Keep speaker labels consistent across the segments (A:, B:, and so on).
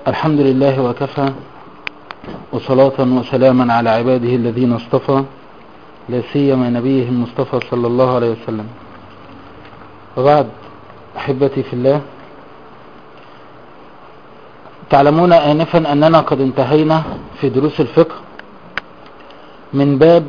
A: الحمد لله وكفى وصلاة وسلاما على عباده الذين اصطفى لا سيما نبيه المصطفى صلى الله عليه وسلم وبعد أحبتي في الله تعلمون آنفا أننا قد انتهينا في دروس الفقه من باب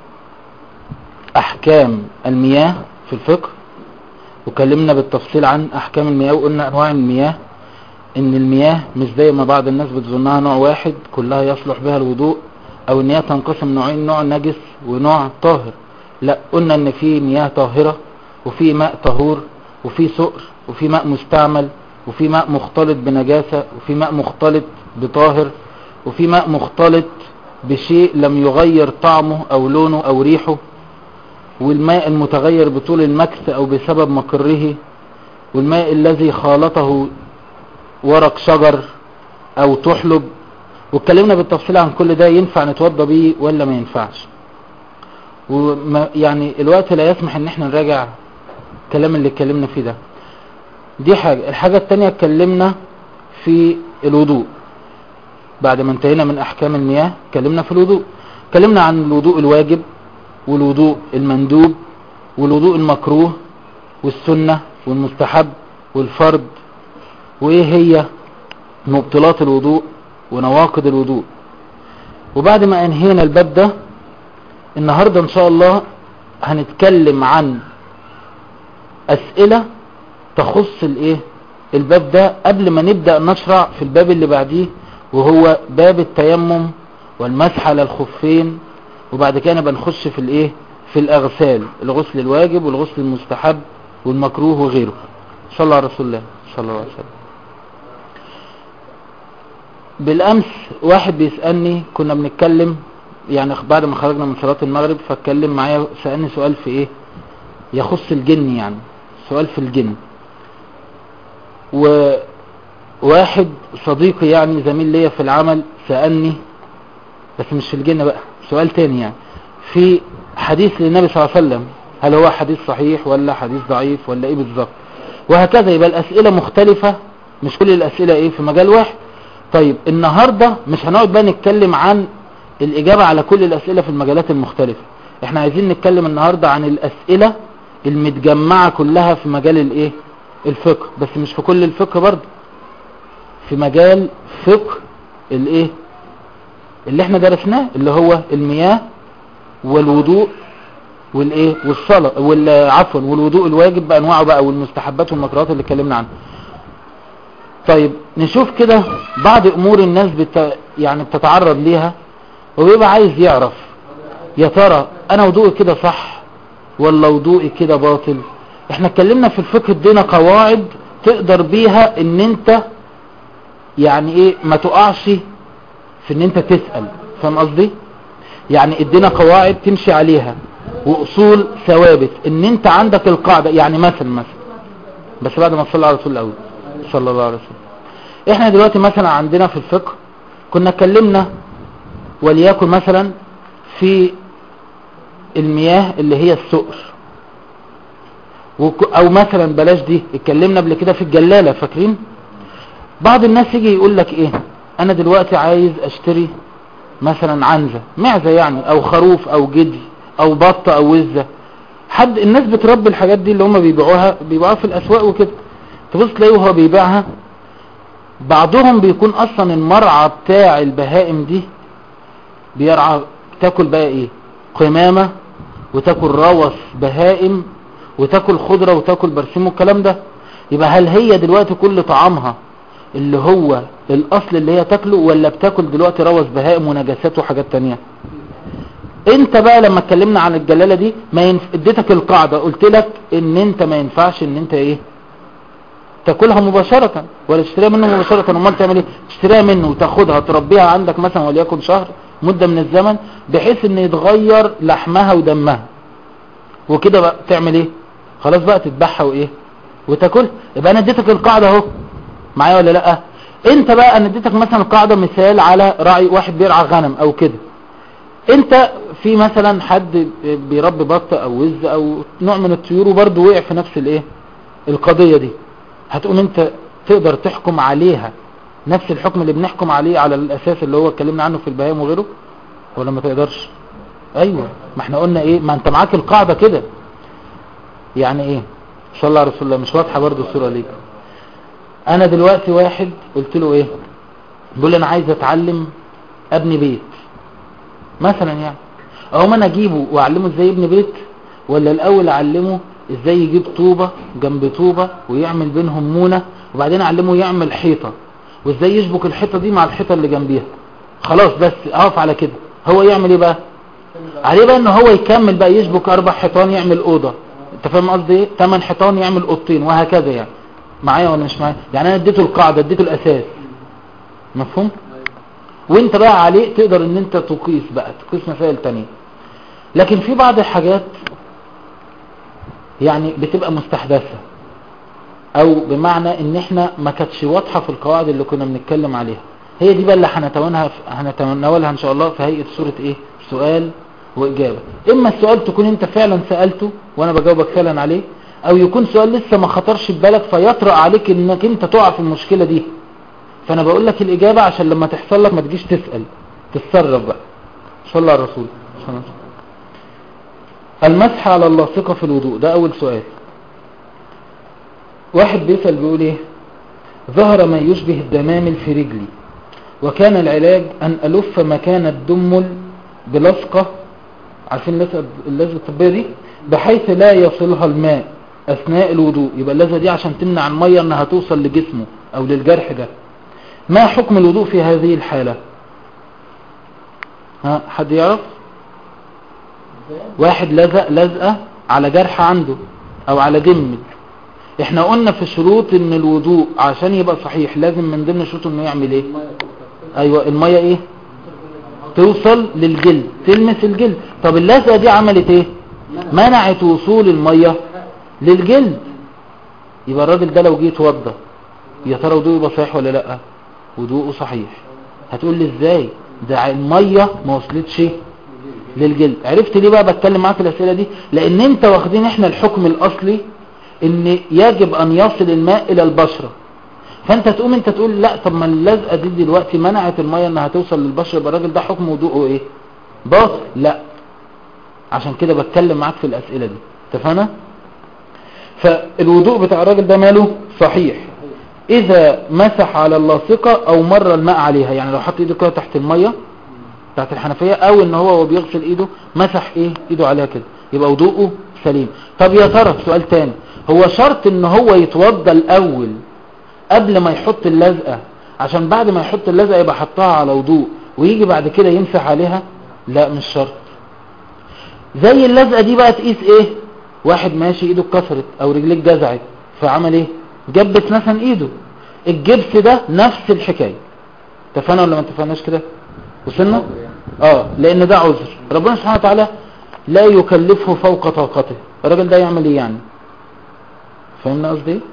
A: أحكام المياه في الفقه وكلمنا بالتفصيل عن أحكام المياه وقلنا أنواع المياه ان المياه مش زي ما بعض الناس بتظنها نوع واحد كلها يصلح بها الوضوء او ان هي تنقسم نوعين نوع نجس ونوع طاهر لا قلنا ان في مياه طاهرة وفي ماء طهور وفي سؤر وفي ماء مستعمل وفي ماء مختلط بنجاسة وفي ماء مختلط بطاهر وفي ماء مختلط بشيء لم يغير طعمه او لونه او ريحه والماء المتغير بطول المكس او بسبب مقره والماء الذي خالطه ورق شجر او تحلب واتكلمنا بالتفصيل عن كل ده ينفع نتوضى بيه ولا ما ينفعش وما يعني الوقت لا يسمح ان احنا نراجع الكلام اللي اتكلمنا فيه ده دي حاجة الحاجة التانية اتكلمنا في الوضوء بعد ما انتهينا من احكام المياه اتكلمنا في الوضوء اتكلمنا عن الوضوء الواجب والوضوء المندوب والوضوء المكروه والسنة والمستحب والفرض وايه هي مبطلات الوضوء ونواقض الوضوء وبعد ما انهينا الباب ده النهاردة ان شاء الله هنتكلم عن اسئلة تخص الايه الباب ده قبل ما نبدأ نشرع في الباب اللي بعديه وهو باب التيمم والمسح على الخفين وبعد كده نبقى نخش في الايه في الاغسال الغسل الواجب والغسل المستحب والمكروه وغيره صلى الله على رسول الله صلى الله عليه وسلم بالامس واحد بيسألني كنا بنتكلم يعني بعد ما خرجنا من صلاة المغرب فاتكلم معايا سألني سؤال في ايه يخص الجن يعني سؤال في الجن وواحد صديقي يعني زميل ليا في العمل سألني بس مش في الجن بقى سؤال تاني يعني في حديث للنبي صلى الله عليه وسلم هل هو حديث صحيح ولا حديث ضعيف ولا ايه بالظبط وهكذا يبقى الاسئلة مختلفة مش كل الاسئلة ايه في مجال واحد طيب النهاردة مش هنقعد بقى نتكلم عن الاجابة على كل الاسئلة في المجالات المختلفة احنا عايزين نتكلم النهاردة عن الاسئلة المتجمعة كلها في مجال الايه الفقه بس مش في كل الفقه برضه في مجال فقه الايه اللي احنا درسناه اللي هو المياه والوضوء والايه والصلاة والعفوا والوضوء الواجب بانواعه بقى والمستحبات والمكروهات اللي اتكلمنا عنها طيب نشوف كده بعض امور الناس بت... يعني بتتعرض ليها وبيبقى عايز يعرف يا ترى انا وضوءي كده صح ولا وضوءي كده باطل احنا اتكلمنا في الفقه ادينا قواعد تقدر بيها ان انت يعني ايه ما تقعش في ان انت تسأل فاهم قصدي يعني ادينا قواعد تمشي عليها واصول ثوابت ان انت عندك القاعدة يعني مثلا مثلا بس بعد ما تصلي على رسول الاول صلى الله عليه وسلم احنا دلوقتي مثلا عندنا في الفقه كنا اتكلمنا وليكن مثلا في المياه اللي هي السؤر او مثلا بلاش دي اتكلمنا قبل كده في الجلالة فاكرين بعض الناس يجي يقول لك ايه انا دلوقتي عايز اشتري مثلا عنزة معزة يعني او خروف او جدي او بطة او وزة حد الناس بتربي الحاجات دي اللي هم بيبيعوها بيبيعوها في الاسواق وكده تبص تلاقيه وهو بيبيعها بعضهم بيكون اصلا المرعى بتاع البهائم دي بيرعى تاكل بقى ايه قمامة وتاكل روث بهائم وتاكل خضرة وتاكل برسيم والكلام ده يبقى هل هي دلوقتي كل طعامها اللي هو الاصل اللي هي تاكله ولا بتاكل دلوقتي روث بهائم ونجاسات وحاجات تانية انت بقى لما اتكلمنا عن الجلالة دي ما ينف... اديتك القاعدة قلت لك ان انت ما ينفعش ان انت ايه تاكلها مباشرة ولا تشتريها منه مباشرة امال تعمل ايه تشتريها منه وتاخدها تربيها عندك مثلا وليكن شهر مدة من الزمن بحيث ان يتغير لحمها ودمها وكده بقى تعمل ايه خلاص بقى تذبحها وايه وتاكل يبقى انا اديتك القاعدة اهو معايا ولا لا انت بقى انا اديتك مثلا القاعدة مثال على راعي واحد بيرعى غنم او كده انت في مثلا حد بيربي بط او وز او نوع من الطيور وبرضه وقع في نفس الايه القضية دي هتقوم انت تقدر تحكم عليها نفس الحكم اللي بنحكم عليه على الاساس اللي هو اتكلمنا عنه في البهايم وغيره ولا ما تقدرش ايوه ما احنا قلنا ايه ما انت معاك القاعدة كده يعني ايه صلى الله على رسول الله مش واضحة برضو الصورة ليك انا دلوقتي واحد قلت له ايه بيقول لي انا عايز اتعلم ابني بيت مثلا يعني اقوم انا اجيبه واعلمه ازاي يبني بيت ولا الاول اعلمه ازاي يجيب طوبة جنب طوبة ويعمل بينهم مونة وبعدين اعلمه يعمل حيطة وازاي يشبك الحيطة دي مع الحيطة اللي جنبيها خلاص بس اقف على كده هو يعمل ايه بقى عليه بقى ان هو يكمل بقى يشبك اربع حيطان يعمل اوضة انت فاهم قصدي ايه ثمان حيطان يعمل اوضتين وهكذا يعني معايا ولا مش معايا يعني انا اديته القاعدة اديته الاساس مفهوم وانت بقى عليه تقدر ان انت تقيس بقى تقيس مسائل تانية لكن في بعض الحاجات يعني بتبقى مستحدثة او بمعنى ان احنا ما كانتش واضحة في القواعد اللي كنا بنتكلم عليها هي دي بقى اللي هنتناولها هنتناولها ان شاء الله في هيئة سورة ايه سؤال واجابة اما السؤال تكون انت فعلا سألته وانا بجاوبك فعلا عليه او يكون سؤال لسه ما خطرش ببالك فيطرأ عليك انك انت تقع في المشكلة دي فانا بقول لك الاجابة عشان لما تحصل لك ما تجيش تسأل تتصرف بقى صلى الله على الرسول صلى الله عليه وسلم المسح على اللاصقة في الوضوء ده اول سؤال واحد بيسأل بيقول ايه ظهر ما يشبه الدمامل في رجلي وكان العلاج ان الف مكان الدمل بلصقة عارفين اللزقة الطبية دي بحيث لا يصلها الماء اثناء الوضوء يبقى اللزقة دي عشان تمنع المية انها توصل لجسمه او للجرح ده ما حكم الوضوء في هذه الحالة ها حد يعرف واحد لزق لزقة على جرح عنده او على دمل احنا قلنا في شروط ان الوضوء عشان يبقى صحيح لازم من ضمن شروطه انه يعمل ايه ايوه المية ايه توصل للجلد تلمس الجلد طب اللزقة دي عملت ايه منعت وصول المية للجلد يبقى الراجل ده لو جه يتوضى يا ترى وضوءه يبقى صحيح ولا لا وضوءه صحيح هتقول لي ازاي ده المية ما وصلتش للجلد عرفت ليه بقى بتكلم معاك الاسئله دي لان انت واخدين احنا الحكم الاصلي ان يجب ان يصل الماء الى البشرة فانت تقوم انت تقول لا طب ما اللزقه دي دلوقتي منعت الميه انها توصل للبشره يبقى الراجل ده حكم وضوءه ايه باطل لا عشان كده بتكلم معاك في الاسئله دي اتفقنا فالوضوء بتاع الراجل ده ماله صحيح اذا مسح على اللاصقه او مر الماء عليها يعني لو حط ايده كده تحت الميه بتاعت الحنفيه او ان هو وهو بيغسل ايده مسح ايه ايده عليها كده يبقى وضوءه سليم طب يا ترى سؤال تاني هو شرط ان هو يتوضى الاول قبل ما يحط اللزقة عشان بعد ما يحط اللزقة يبقى حطها على وضوء ويجي بعد كده يمسح عليها لا مش شرط زي اللزقة دي بقى تقيس ايه واحد ماشي ايده اتكسرت او رجليه اتجزعت فعمل ايه جبس مثلا ايده الجبس ده نفس الحكاية اتفقنا ولا ما اتفقناش كده وصلنا اه لان ده عذر ربنا سبحانه وتعالى لا يكلفه فوق طاقته الراجل ده يعمل ايه يعني فهمنا قصدي ايه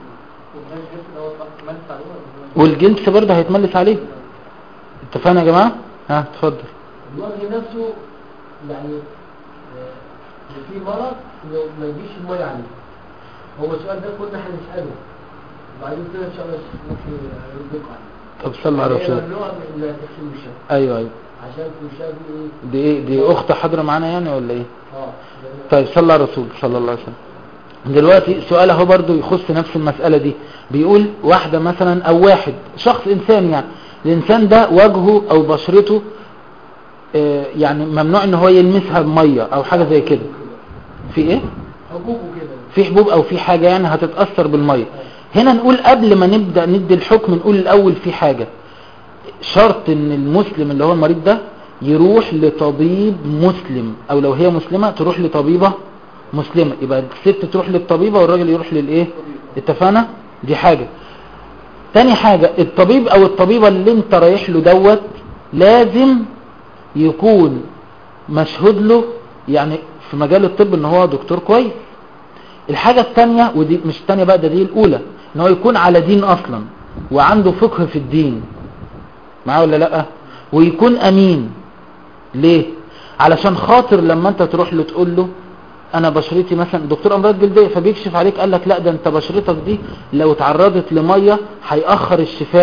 A: والجنس برضه هيتملس عليه اتفقنا يا جماعه ها اتفضل
B: الوجه نفسه يعني آه، في مرض إنه ما يجيش الميه عليه هو السؤال ده كنا هنساله وبعدين كده ان شاء الله ممكن يردك عليه
A: طب صلى على رسول
B: ممنوع من تغسيل الوشاء
A: ايوه ايوه
B: عشان في الوشاء دي ايه
A: دي ايه دي اخت حاضره معانا يعني ولا ايه
B: اه
A: طيب صلى على الرسول صلى الله عليه وسلم دلوقتي سؤال اهو برضو يخص نفس المسألة دي بيقول واحدة مثلا او واحد شخص انسان يعني الانسان ده وجهه او بشرته آه، يعني ممنوع ان هو يلمسها بمية او حاجة زي كده في ايه
B: حبوبه كده
A: في حبوب او في حاجة يعني هتتأثر بالمية هنا نقول قبل ما نبدأ ندي الحكم نقول الاول في حاجة شرط ان المسلم اللي هو المريض ده يروح لطبيب مسلم او لو هي مسلمة تروح لطبيبة مسلمة يبقى الست تروح للطبيبة والراجل يروح للايه اتفقنا دي حاجة تاني حاجة الطبيب او الطبيبة اللي انت رايح له دوت لازم يكون مشهود له يعني في مجال الطب ان هو دكتور كويس الحاجة التانية ودي مش التانية بقى ده دي الاولى ان هو يكون على دين اصلا وعنده فقه في الدين معاه ولا لا ويكون امين ليه علشان خاطر لما انت تروح له تقول له انا بشرتي مثلا دكتور امراض جلديه فبيكشف عليك قال لك لا ده انت بشرتك دي لو اتعرضت لميه هيأخر الشفاء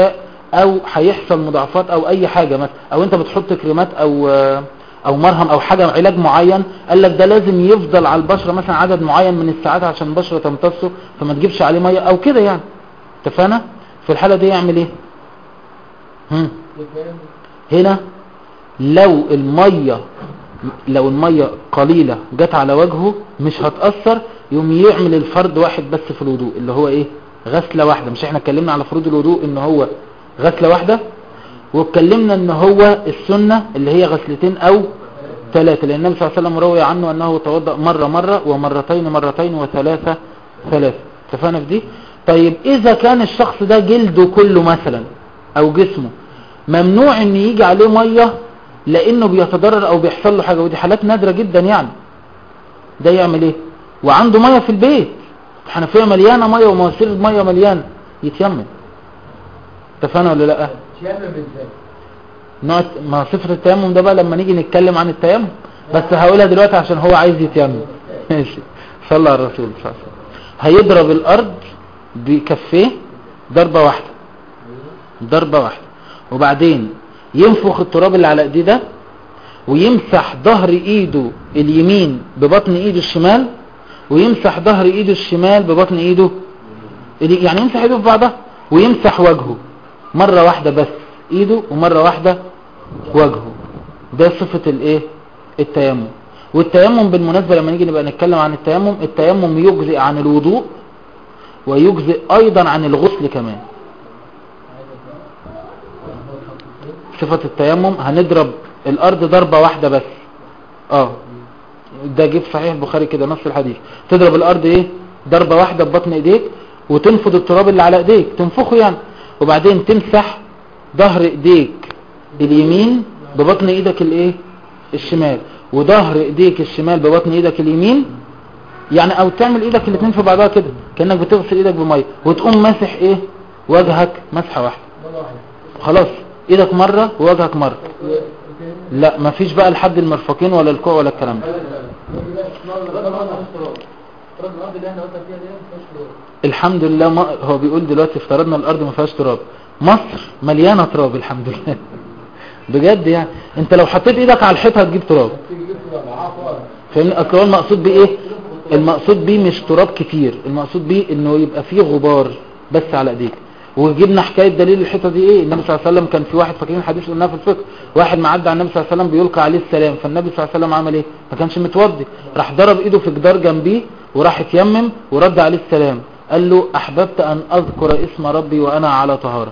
A: او هيحصل مضاعفات او اي حاجة مثلا او انت بتحط كريمات او او مرهم او حاجة علاج معين قال لك ده لازم يفضل على البشرة مثلا عدد معين من الساعات عشان البشرة تمتصه فما تجيبش عليه مية او كده يعني اتفقنا في الحالة دي يعمل ايه هم. هنا لو المية لو المية قليلة جت على وجهه مش هتأثر يوم يعمل الفرد واحد بس في الوضوء اللي هو ايه غسلة واحدة مش احنا اتكلمنا على فروض الوضوء ان هو غسلة واحدة واتكلمنا ان هو السنة اللي هي غسلتين او ثلاثة لان النبي صلى الله عليه وسلم روي عنه انه توضأ مرة مرة ومرتين مرتين وثلاثة ثلاثة اتفقنا في دي طيب اذا كان الشخص ده جلده كله مثلا او جسمه ممنوع ان يجي عليه مية لانه بيتضرر او بيحصل له حاجة ودي حالات نادرة جدا يعني ده يعمل ايه وعنده مية في البيت حنفية مليانة مية ومواسير مية مليانة يتيمم اتفقنا ولا لا
B: تيمم ازاي
A: نوع ما صفر التيمم ده بقى لما نيجي نتكلم عن التيمم بس هقولها دلوقتي عشان هو عايز يتيمم ماشي صلى على الرسول صلى الله عليه وسلم هيضرب الارض بكفيه ضربة واحدة ضربة واحدة وبعدين ينفخ التراب اللي على ايديه ده ويمسح ظهر ايده اليمين ببطن ايده الشمال ويمسح ظهر ايده الشمال ببطن ايده الي- يعني يمسح ايده في بعضها ويمسح وجهه مرة واحدة بس ايده ومرة واحدة وجهه ده صفة الايه التيمم والتيمم بالمناسبة لما نيجي نبقى نتكلم عن التيمم التيمم يجزئ عن الوضوء ويجزئ ايضا عن الغسل كمان صفة التيمم هنضرب الارض ضربة واحدة بس اه ده جه في صحيح البخاري كده نص الحديث تضرب الارض ايه ضربة واحدة ببطن ايديك وتنفض التراب اللي على ايديك تنفخه يعني وبعدين تمسح ظهر ايديك اليمين ببطن ايدك الايه الشمال وظهر ايديك الشمال ببطن ايدك اليمين يعني او تعمل ايدك الاثنين في بعضها كده كانك بتغسل ايدك بميه وتقوم ماسح ايه وجهك مسحه واحده
B: مرة واحدة
A: خلاص ايدك مره ووجهك مره لا مفيش بقى لحد المرفقين ولا الكوع ولا الكلام ده
B: تراب الارض اللي احنا قلنا فيها دي ما فيهاش تراب
A: الحمد لله ما هو بيقول دلوقتي افترضنا الارض ما فيهاش تراب مصر مليانه تراب الحمد لله بجد يعني انت لو حطيت ايدك على الحيطه هتجيب تراب
B: تيجي جبت تراب عفوا
A: فاهمني اصل هو المقصود بيه ايه المقصود بيه مش تراب كتير المقصود بيه انه يبقى فيه غبار بس على ايديك وجبنا حكايه دليل الحيطه دي ايه النبي صلى الله عليه وسلم كان في واحد فاكرين الحديث قلناه في الفقه واحد معدي على النبي صلى الله عليه وسلم بيلقى عليه السلام فالنبي صلى الله عليه وسلم عمل ايه ما كانش متوضي راح ضرب ايده في جدار جنبيه وراح اتيمم ورد عليه السلام قال له احببت ان اذكر اسم ربي وانا على طهاره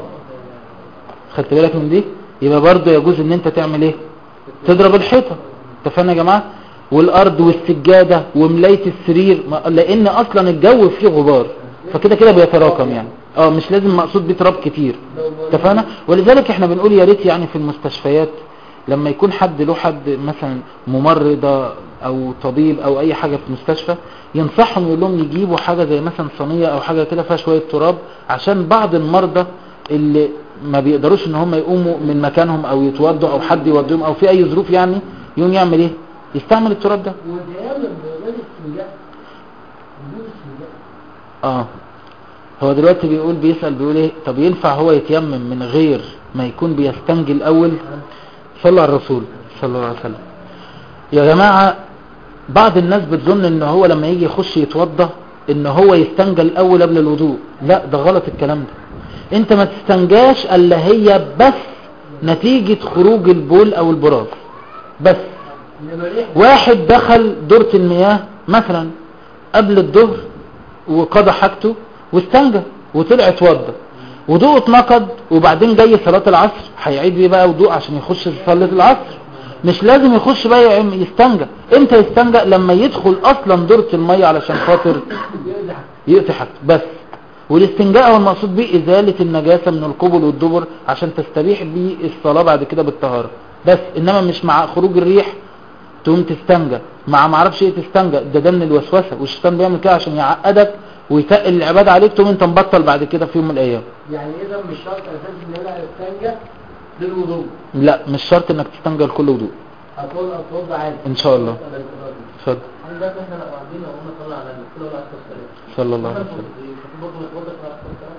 A: خدت بالك من دي يبقى برضه يجوز ان انت تعمل ايه تضرب الحيطه اتفقنا يا جماعه والارض والسجاده وملايه السرير ما- لان اصلا الجو فيه غبار فكده كده بيتراكم يعني اه مش لازم مقصود بيه تراب كتير اتفقنا ولذلك احنا بنقول يا ريت يعني في المستشفيات لما يكون حد له حد مثلا ممرضة او طبيب او اي حاجة في مستشفى ينصحهم يقول لهم يجيبوا حاجة زي مثلا صينية او حاجة كده فيها شوية تراب عشان بعض المرضى اللي ما بيقدروش ان هم يقوموا من مكانهم او يتوضوا او حد يوديهم او في اي ظروف يعني يقوم يعمل ايه يستعمل التراب ده
B: وديان غير السنجاء وجود السنجاء
A: اه هو دلوقتي بيقول بيسأل بيقول ايه طب ينفع هو يتيمم من غير ما يكون بيستنجي الاول صلى على الرسول صلى الله عليه وسلم يا جماعة بعض الناس بتظن ان هو لما يجي يخش يتوضى ان هو يستنجى الاول قبل الوضوء لا ده غلط الكلام ده انت ما تستنجاش الا هي بس نتيجة خروج البول او البراز بس
B: انما ريح
A: واحد دخل دورة المياه مثلا قبل الظهر وقضى حاجته واستنجى وطلع اتوضى وضوءه اتنقض وبعدين جاي صلاة العصر هيعيد بيه بقى وضوء عشان يخش في صلاة العصر مش لازم يخش بقى يعم- يستنجى امتى يستنجى لما يدخل اصلا دورة المية علشان خاطر
B: يرجع
A: يقطع حاجته بس والاستنجاء هو المقصود به ازالة النجاسة من القبل والدبر عشان تستريح بيه الصلاة بعد كده بالطهارة بس انما مش مع خروج الريح تقوم تستنجى مع ما اعرفش ايه تستنجى ده ده من الوسوسه والشيطان بيعمل كده عشان يعقدك ويتقل العباده عليك تقوم انت مبطل بعد كده في يوم من الايام
B: يعني اذا مش شرط اساسي ان انا استنجى للوضوء
A: لا مش شرط انك تستنجى لكل وضوء
B: هتقول اتوضى عادي
A: ان شاء الله اتفضل
B: عندك احنا لو قاعدين لو قلنا صلى على النبي صلى الله عليه وسلم
A: صلى الله عليه وسلم
B: برضه نتوضى على الصلاه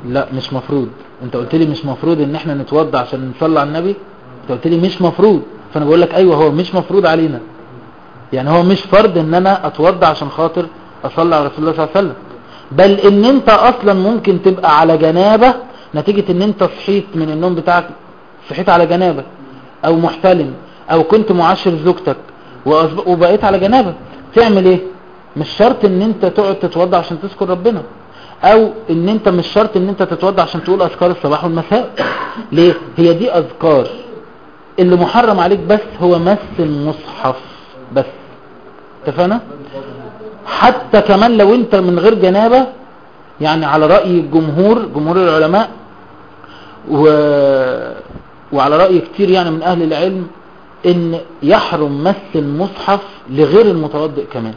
A: لا مش مفروض انت قلت لي مش مفروض ان احنا نتوضى عشان نصلي على النبي انت قلت لي مش مفروض فانا بقول لك ايوه هو مش مفروض علينا يعني هو مش فرض ان انا اتوضى عشان خاطر اصلي على رسول الله صلى الله عليه وسلم بل ان انت اصلا ممكن تبقى على جنابة نتيجة ان انت صحيت من النوم بتاعك صحيت على جنابة او محتلم او كنت معاشر زوجتك وأصب- وبقيت على جنابة تعمل ايه مش شرط ان انت تقعد تتوضى عشان تذكر ربنا او ان انت مش شرط ان انت تتوضى عشان تقول اذكار الصباح والمساء ليه هي دي اذكار اللي محرم عليك بس هو مس المصحف بس اتفقنا حتى كمان لو انت من غير جنابة يعني على رأي الجمهور جمهور العلماء و... وعلى رأي كتير يعني من اهل العلم ان يحرم مس المصحف لغير المتوضئ كمان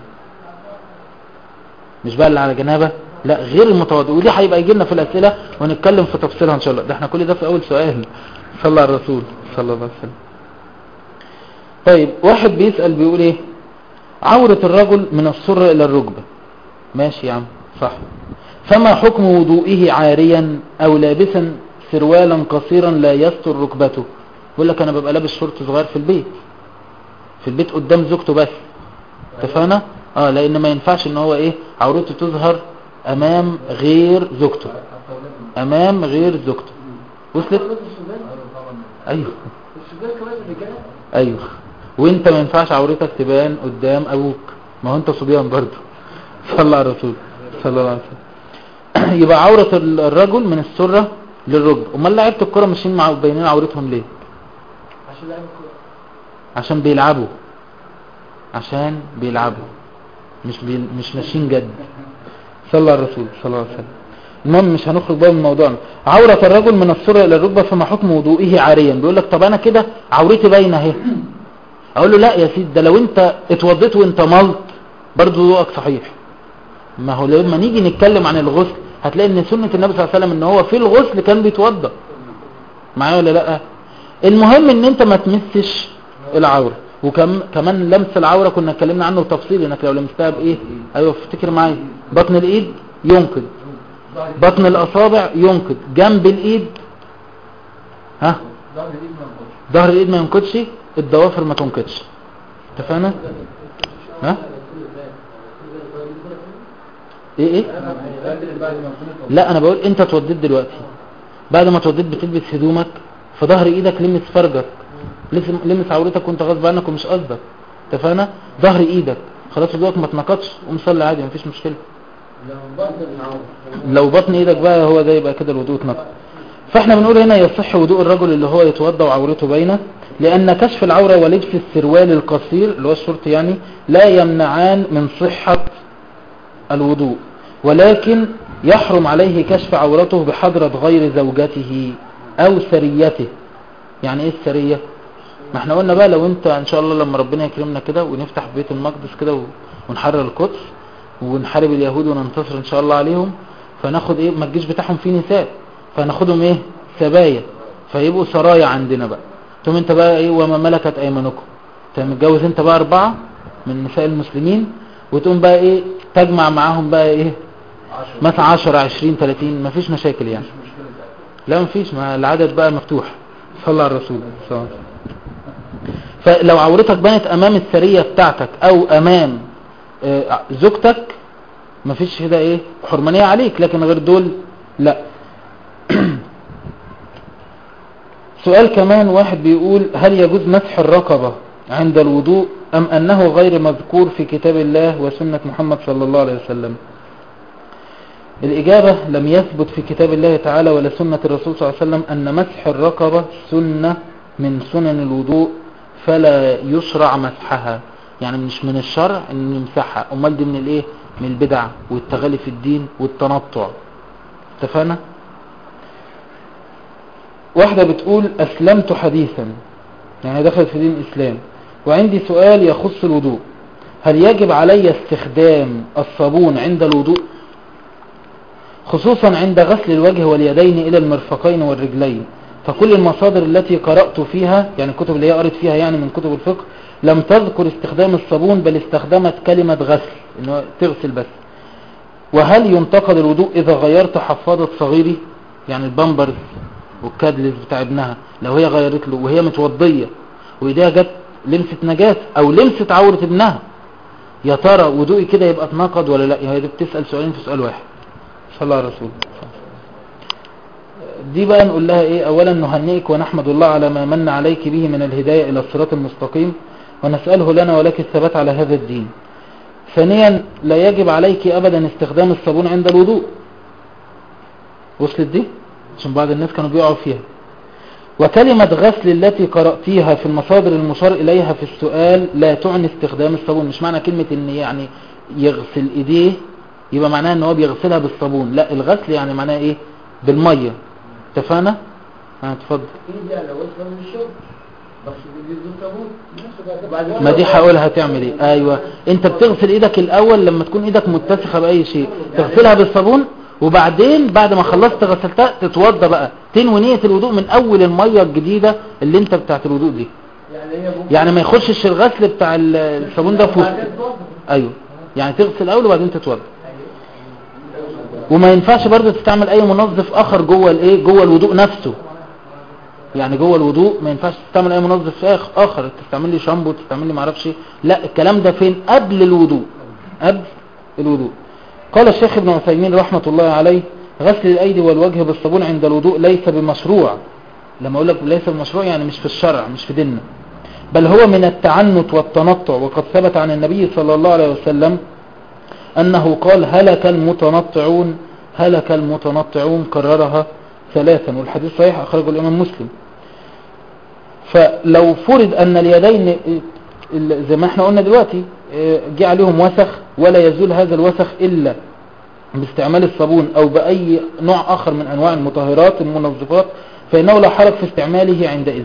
A: مش بقى اللي على جنابة لا غير المتوضئ ودي هيبقى يجي لنا في الاسئله ونتكلم في تفصيلها ان شاء الله ده احنا كل ده في اول سؤال صلى على الرسول صلى الله عليه وسلم طيب واحد بيسأل بيقول ايه عورة الرجل من السرة الى الركبة ماشي يا عم صح فما حكم وضوئه عاريا او لابسا سروالا قصيرا لا يستر ركبته يقول لك انا ببقى لابس شورت صغير في البيت في البيت قدام زوجته بس اتفقنا اه لان ما ينفعش ان هو ايه عورته تظهر امام غير زوجته امام غير زوجته وصلت
B: السودان
A: ايوه
B: السودان كمان الرجاله
A: ايوه وانت ما ينفعش عورتك تبان قدام ابوك ما هو انت صبيان برضه صلى على الرسول صلى الله عليه وسلم يبقى عورة ال- الرجل من السرة للركبة امال لعيبه الكرة ماشيين مع باينين عورتهم ليه
B: عشان لعيب الكوره
A: عشان بيلعبوا عشان بيلعبوا مش بي... مش ماشيين جد صلى على الرسول صلى الله عليه وسلم المهم مش هنخرج بقى من موضوعنا عورة الرجل من السرة الى الركبة فما حكم وضوئه عاريا بيقول لك طب انا كده عورتي باينه اهي اقول له لا يا سيدي ده لو انت اتوضيت وانت ملط برضه وضوءك صحيح ما هو لما نيجي نتكلم عن الغسل هتلاقي ان سنة النبي صلى الله عليه وسلم ان هو في الغسل كان بيتوضى معايا ولا لا المهم ان انت ما تمسش العورة وكمان لمس العورة كنا اتكلمنا عنه تفصيل انك لو لمستها بايه ايوه افتكر معايا بطن الايد ينقذ بطن الاصابع ينقذ جنب الايد ها ظهر الايد ما ينقذش الضوافر ما تنقذش اتفقنا ها ايه ايه لا انا بقول انت اتوضيت دلوقتي بعد ما اتوضيت بتلبس هدومك فظهر ايدك لمس فرجك لمس- لمس عورتك وانت غصب عنك ومش قصدك اتفقنا ظهر ايدك خلاص وضوءك ما اتنقضش قوم صلي عادي مفيش مشكله لو بطن ايدك بقى هو ده يبقى كده الوضوء اتنقض فاحنا بنقول هنا يصح وضوء الرجل اللي هو يتوضا وعورته باينه لان كشف العوره ولبس السروال القصير اللي هو الشورت يعني لا يمنعان من صحه الوضوء ولكن يحرم عليه كشف عورته بحضرة غير زوجته او سريته يعني ايه السرية ما احنا قلنا بقى لو انت ان شاء الله لما ربنا يكرمنا كده ونفتح بيت المقدس كده و- ونحرر القدس ونحارب اليهود وننتصر ان شاء الله عليهم فناخد ايه ما الجيش بتاعهم فيه نساء فناخدهم ايه سبايا فيبقوا سرايا عندنا بقى ثم انت بقى ايه وما ملكت ايمانكم انت متجوز انت بقى اربعة من نساء المسلمين وتقوم بقى ايه تجمع معاهم بقى ايه مثلا 10 20 30 مفيش مشاكل يعني لا مفيش ما العدد بقى مفتوح صلى على الرسول صلى الله عليه وسلم فلو عورتك بانت امام السرية بتاعتك او امام آه، زوجتك مفيش كده ايه حرمانية عليك لكن غير دول لا سؤال كمان واحد بيقول هل يجوز مسح الرقبة عند الوضوء ام انه غير مذكور في كتاب الله وسنة محمد صلى الله عليه وسلم الإجابة لم يثبت في كتاب الله تعالى ولا سنة الرسول صلى الله عليه وسلم أن مسح الرقبة سنة من سنن الوضوء فلا يشرع مسحها يعني مش من الشرع أن نمسحها أمال دي من الإيه من البدع والتغالي في الدين والتنطع اتفقنا واحدة بتقول أسلمت حديثا يعني دخلت في دين الإسلام وعندي سؤال يخص الوضوء هل يجب علي استخدام الصابون عند الوضوء خصوصا عند غسل الوجه واليدين إلى المرفقين والرجلين فكل المصادر التي قرأت فيها يعني الكتب اللي هي قرأت فيها يعني من كتب الفقه لم تذكر استخدام الصابون بل استخدمت كلمة غسل انه تغسل بس وهل ينتقد الوضوء إذا غيرت حفاضة صغيري يعني البامبرز والكادلز بتاع ابنها لو هي غيرت له وهي متوضية وايديها جت لمسة نجاة او لمسة عورة ابنها يا ترى وضوئي كده يبقى اتناقض ولا لا هي دي بتسأل سؤالين في سؤال واحد صلى الله على رسول دي بقى نقول لها ايه اولا نهنئك ونحمد الله على ما من عليك به من الهداية الى الصراط المستقيم ونسأله لنا ولك الثبات على هذا الدين ثانيا لا يجب عليك ابدا استخدام الصابون عند الوضوء وصلت دي عشان بعض الناس كانوا بيقعوا فيها وكلمة غسل التي قرأتيها في المصادر المشار إليها في السؤال لا تعني استخدام الصابون مش معنى كلمة ان يعني يغسل ايديه يبقى معناها ان هو بيغسلها بالصابون لا الغسل يعني معناها ايه بالمية اتفقنا ها اتفضل
B: ايدي على وصفة من الشرب بس بيجيب صابون وبعدين
A: ما دي هقولها تعمل ايه ايوه انت بتغسل ايدك الاول لما تكون ايدك متسخه باي شيء تغسلها بالصابون وبعدين بعد ما خلصت غسلتها تتوضى بقى تنوي نية الوضوء من اول المية الجديدة اللي انت بتاعت الوضوء دي
B: يعني هي ممكن
A: يعني ما يخشش الغسل بتاع ال- الصابون ده في وسط
B: بعدين توضب.
A: ايوه يعني تغسل الاول وبعدين تتوضى وما ينفعش برضه تستعمل اي منظف اخر جوه الايه جوه الوضوء نفسه يعني جوه الوضوء ما ينفعش تستعمل اي منظف آخ- اخر تستعمل لي شامبو تستعمل لي معرفش إيه. لا الكلام ده فين قبل الوضوء قبل الوضوء قال الشيخ ابن عثيمين رحمة الله عليه غسل الايدي والوجه بالصابون عند الوضوء ليس بمشروع لما اقول لك ليس بمشروع يعني مش في الشرع مش في ديننا بل هو من التعنت والتنطع وقد ثبت عن النبي صلى الله عليه وسلم أنه قال هلك المتنطعون هلك المتنطعون كررها ثلاثا والحديث صحيح أخرجه الإمام مسلم فلو فرض أن اليدين ال- زي ما احنا قلنا دلوقتي اه، جه عليهم وسخ ولا يزول هذا الوسخ إلا باستعمال الصابون أو بأي نوع آخر من أنواع المطهرات المنظفات فإنه لا حرج في استعماله عندئذ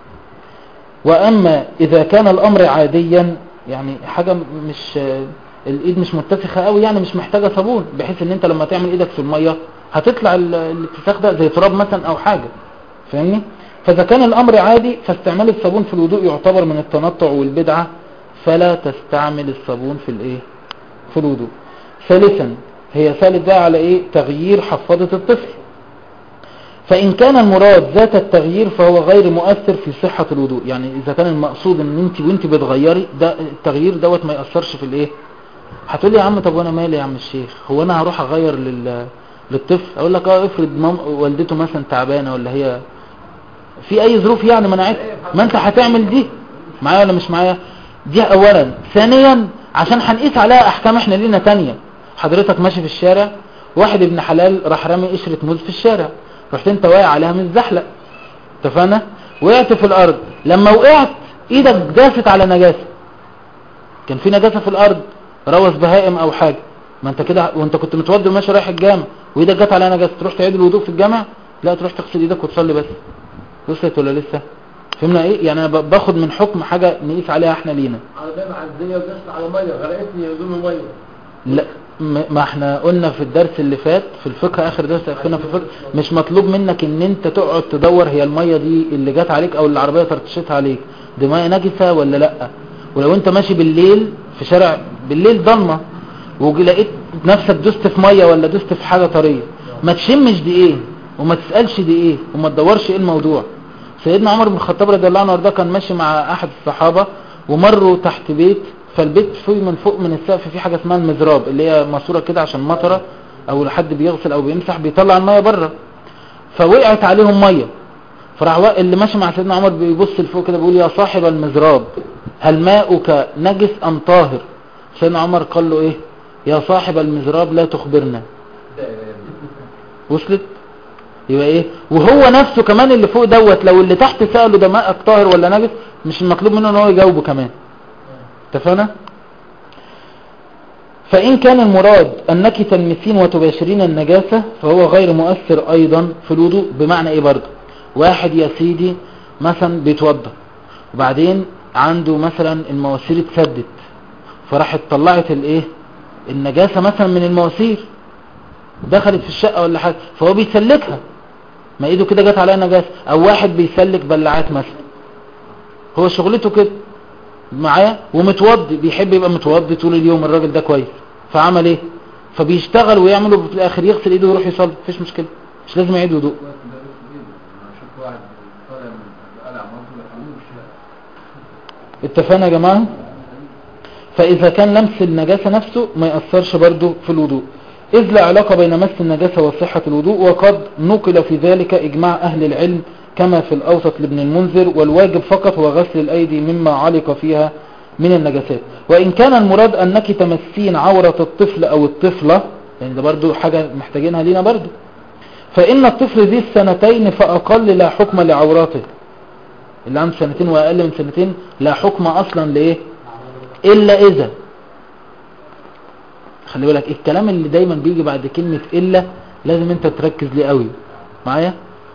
A: وأما إذا كان الأمر عاديا يعني حاجة مش الإيد مش متسخة قوي يعني مش محتاجة صابون بحيث ان انت لما تعمل ايدك في المية هتطلع ال- الاتساخ ده زي تراب مثلا او حاجة فاهمني فإذا كان الأمر عادي فاستعمال الصابون في الوضوء يعتبر من التنطع والبدعة فلا تستعمل الصابون في الايه في الوضوء ثالثا هي ثالث بقى على ايه تغيير حفاضة الطفل فإن كان المراد ذات التغيير فهو غير مؤثر في صحة الوضوء يعني إذا كان المقصود ان انت وانت بتغيري ده التغيير دوت ما يأثرش في الايه هتقول لي يا عم طب وانا مالي يا عم الشيخ هو انا هروح اغير لل... للطفل اقول لك اه افرض مام والدته مثلا تعبانه ولا هي في اي ظروف يعني منعت ما انت هتعمل دي معايا ولا مش معايا دي اولا ثانيا عشان هنقيس عليها احكام احنا لينا تانية حضرتك ماشي في الشارع واحد ابن حلال راح رامي قشرة موز في الشارع رحت انت واقع عليها من الزحلق اتفقنا وقعت في الارض لما وقعت ايدك داست على نجاسة كان في نجاسة في الارض روث بهائم او حاجة ما انت كده وانت كنت متوضي وماشي رايح الجامع وايدك جت على نجاسة تروح تعيد الوضوء في الجامع لا تروح تغسل ايدك وتصلي بس وصلت ولا لسه فهمنا ايه يعني انا ب- باخد من حكم حاجة نقيس عليها احنا لينا
B: عربية معدية ودست على مية غرقتني هدوم مية
A: لا م- ما احنا قلنا في الدرس اللي فات في الفقه اخر درس اخرنا في الفقه مش مطلوب منك ان انت تقعد تدور هي المية دي اللي جت عليك او اللي العربية ترتشتها عليك دي مية نجسة ولا لا ولو انت ماشي بالليل في شارع بالليل ضلمة ولقيت نفسك دوست في مية ولا دوست في حاجة طرية ما تشمش دي ايه وما تسألش دي ايه وما تدورش ايه الموضوع سيدنا عمر بن الخطاب رضي الله عنه وارضاه كان ماشي مع احد الصحابة ومروا تحت بيت فالبيت فيه من فوق من السقف في حاجة اسمها المزراب اللي هي ماسورة كده عشان مطرة او حد بيغسل او بيمسح بيطلع المية بره فوقعت عليهم مية فراح وا- اللي ماشي مع سيدنا عمر بيبص لفوق كده بيقول يا صاحب المزراب هل ماؤك نجس ام طاهر سيدنا عمر قال له ايه يا صاحب المزراب لا تخبرنا وصلت يبقى ايه وهو نفسه كمان اللي فوق دوت لو اللي تحت سأله ده ماءك طاهر ولا نجس مش المطلوب منه ان هو يجاوبه كمان اتفقنا فإن كان المراد أنك تلمسين وتباشرين النجاسة فهو غير مؤثر أيضا في الوضوء بمعنى إيه برضه واحد يا سيدي مثلا بيتوضى وبعدين عنده مثلا المواسير اتسدت فراحت طلعت الايه النجاسة مثلا من المواسير دخلت في الشقة ولا حاجة فهو بيسلكها ما ايده كده جت عليها نجاسة او واحد بيسلك بلعات مثلا هو شغلته كده معايا ومتوضي بيحب يبقى متوضي طول اليوم الراجل ده كويس فعمل ايه فبيشتغل ويعمل وفي الاخر يغسل ايده ويروح يصلي مفيش مشكلة مش لازم يعيد وضوء
C: كويس ده بس ايه انا اشوف واحد طالع من قلع مصر ما يحملوش
A: اتفقنا يا جماعة فإذا كان لمس النجاسة نفسه ما يأثرش برضو في الوضوء إذ لا علاقة بين مس النجاسة وصحة الوضوء وقد نقل في ذلك إجماع أهل العلم كما في الأوسط لابن المنذر والواجب فقط هو غسل الأيدي مما علق فيها من النجاسات وإن كان المراد أنك تمسين عورة الطفل أو الطفلة يعني ده برضو حاجة محتاجينها لينا برضو فإن الطفل ذي السنتين فأقل لا حكم لعورته اللي عنده سنتين وأقل من سنتين لا حكم أصلا لإيه إلا إذا خلي بالك الكلام اللي دايما بيجي بعد كلمة إلا لازم انت تركز ليه قوي معايا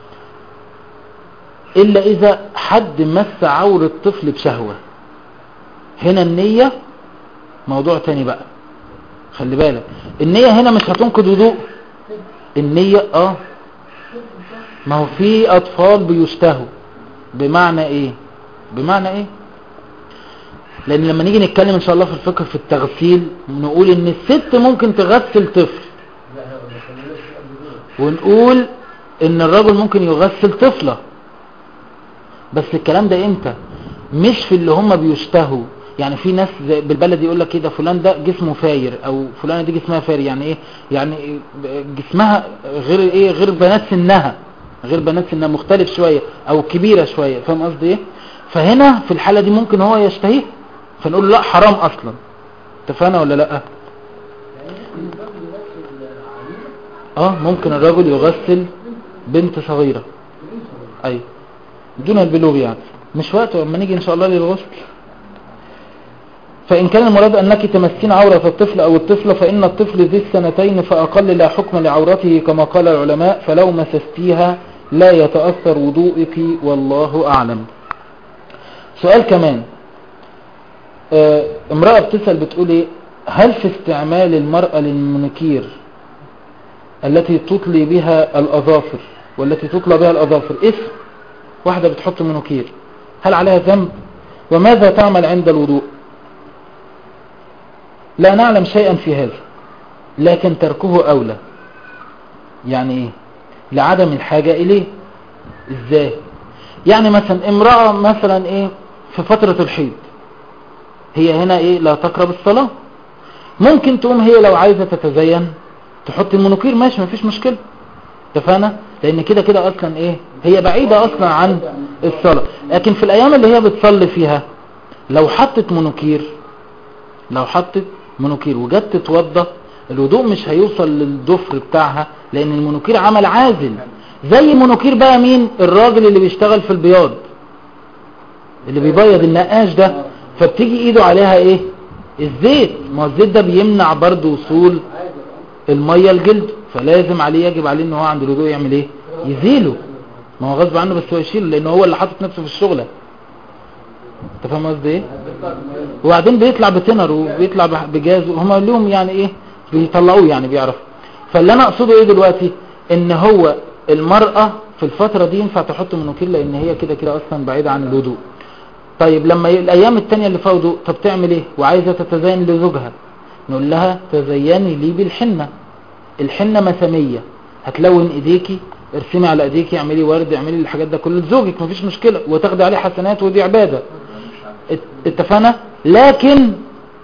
A: إلا إذا حد مس عورة طفل بشهوة هنا النية موضوع تاني بقى خلي بالك النية هنا مش هتنقض وضوء النية اه ما هو في أطفال بيشتهوا بمعنى ايه بمعنى ايه لان لما نيجي نتكلم ان شاء الله في الفقه في التغسيل نقول ان الست ممكن تغسل طفل
B: لا لا ما خليناش قبل كده
A: ونقول ان الرجل ممكن يغسل طفلة بس الكلام ده امتى مش في اللي هم بيشتهوا يعني في ناس زي بالبلد يقول لك كده فلان ده جسمه فاير او فلانه دي جسمها فاير يعني ايه يعني إيه؟ جسمها غير ايه غير بنات سنها غير بنات سنها مختلف شوية او كبيرة شوية فاهم قصدي ايه فهنا في الحالة دي ممكن هو يشتهيه فنقول له لا حرام اصلا اتفقنا ولا لا
B: يعني ممكن الراجل يمثل عميل
A: اه ممكن الرجل يغسل بنت صغيرة ايوه دون البلوغ يعني مش وقته اما نيجي ان شاء الله للغسل فإن كان المراد أنك تمسين عورة الطفل أو الطفلة فإن الطفل ذي السنتين فأقل لا حكم لعورته كما قال العلماء فلو مسستيها لا يتأثر وضوئك والله أعلم سؤال كمان آه، امرأة بتسأل بتقول ايه هل في استعمال المرأة للمنكير التي تطلي بها الأظافر والتي تطلى بها الأظافر اسم واحدة بتحط منكير هل عليها ذنب وماذا تعمل عند الوضوء لا نعلم شيئا في هذا لكن تركه أولى يعني ايه لعدم الحاجة إليه ازاي يعني مثلا امرأة مثلا ايه في فترة الحيض هي هنا ايه لا تقرب الصلاة ممكن تقوم هي لو عايزة تتزين تحط المنوكير ماشي مفيش مشكلة اتفقنا لان كده كده اصلا ايه هي بعيدة اصلا عن الصلاة لكن في الايام اللي هي بتصلي فيها لو حطت منوكير لو حطت منوكير وجت تتوضى الوضوء مش هيوصل للضفر بتاعها لان المنوكير عمل عازل زي منوكير بقى مين الراجل اللي بيشتغل في البياض اللي بيبيض النقاش ده فبتيجي ايده عليها ايه الزيت ما هو الزيت ده بيمنع برضو وصول المية الجلد فلازم عليه يجب عليه ان هو عند الوضوء يعمل ايه يزيله ما هو غصب عنه بس هو يشيله لان هو اللي حاطط نفسه في الشغلة انت فاهم قصدي ايه وبعدين بيطلع بتنر وبيطلع بح- بجاز هم لهم يعني ايه بيطلعوه يعني بيعرفوا فاللي انا اقصده ايه دلوقتي ان هو المرأة في الفترة دي ينفع تحط منوكير لان هي كده كده اصلا بعيدة عن الوضوء طيب لما ي- الايام التانية اللي فيها وضوء طب تعمل ايه وعايزة تتزين لزوجها نقول لها تزيني لي بالحنة الحنة مسامية هتلون ايديكي ارسمي على ايديكي اعملي ورد اعملي الحاجات ده كله لزوجك مفيش مشكلة وتاخدي عليه حسنات ودي عبادة ات- اتفقنا لكن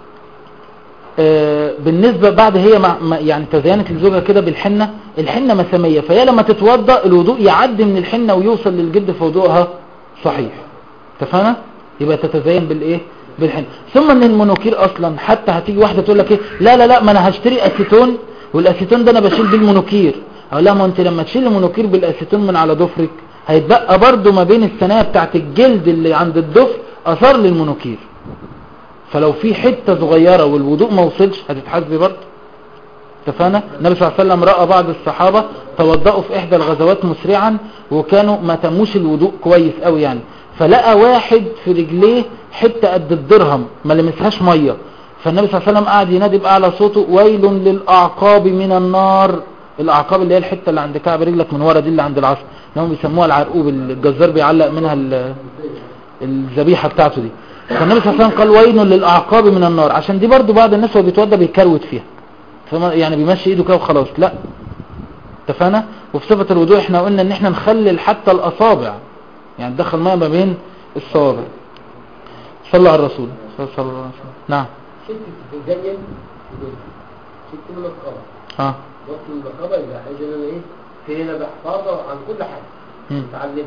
A: آه، بالنسبة بعد هي مع مع- يعني تزينت لزوجها كده بالحنة الحنة مسامية فهي لما تتوضأ الوضوء يعدي من الحنة ويوصل للجلد في وضوءها صحيح اتفقنا يبقى تتزين بالايه بالحنة ثم ان المونوكير اصلا حتى هتيجي واحدة تقول لك ايه لا لا لا ما انا هشتري اسيتون والاسيتون ده انا بشيل بيه المونوكير اقول لها ما انت لما تشيل المونوكير بالاسيتون من على ضفرك هيتبقى برضو ما بين الثنايا بتاعت الجلد اللي عند الضفر اثار للمونوكير فلو في حتة صغيرة والوضوء ما وصلش هتتحاسبي برضه اتفقنا النبي صلى الله عليه وسلم رأى بعض الصحابة توضأوا في احدى الغزوات مسرعا وكانوا ما تموش الوضوء كويس قوي يعني فلقى واحد في رجليه حتة قد الدرهم ما لمسهاش مية فالنبي صلى الله عليه وسلم قعد ينادي بأعلى صوته ويل للأعقاب من النار الأعقاب اللي هي الحتة اللي عند كعب رجلك من ورا دي اللي عند العصر اللي هم بيسموها العرقوب الجزار بيعلق منها ال- الذبيحة بتاعته دي فالنبي صلى الله عليه وسلم قال ويل للأعقاب من النار عشان دي برضو بعض الناس وهو بيتوضى بيكروت فيها فما يعني بيمشي ايده كده وخلاص لا اتفقنا وفي صفة الوضوء احنا قلنا ان احنا نخلل حتى الاصابع يعني ندخل ماء ما بين الصوابع صلوا على الرسول صلى الله عليه وسلم نعم
B: ست تتزين ست من القمر
A: اه
B: وقت من القمر يبقى عايز انا ايه في هنا بحفاظه عن كل حاجه
A: مم.
B: اتعلمها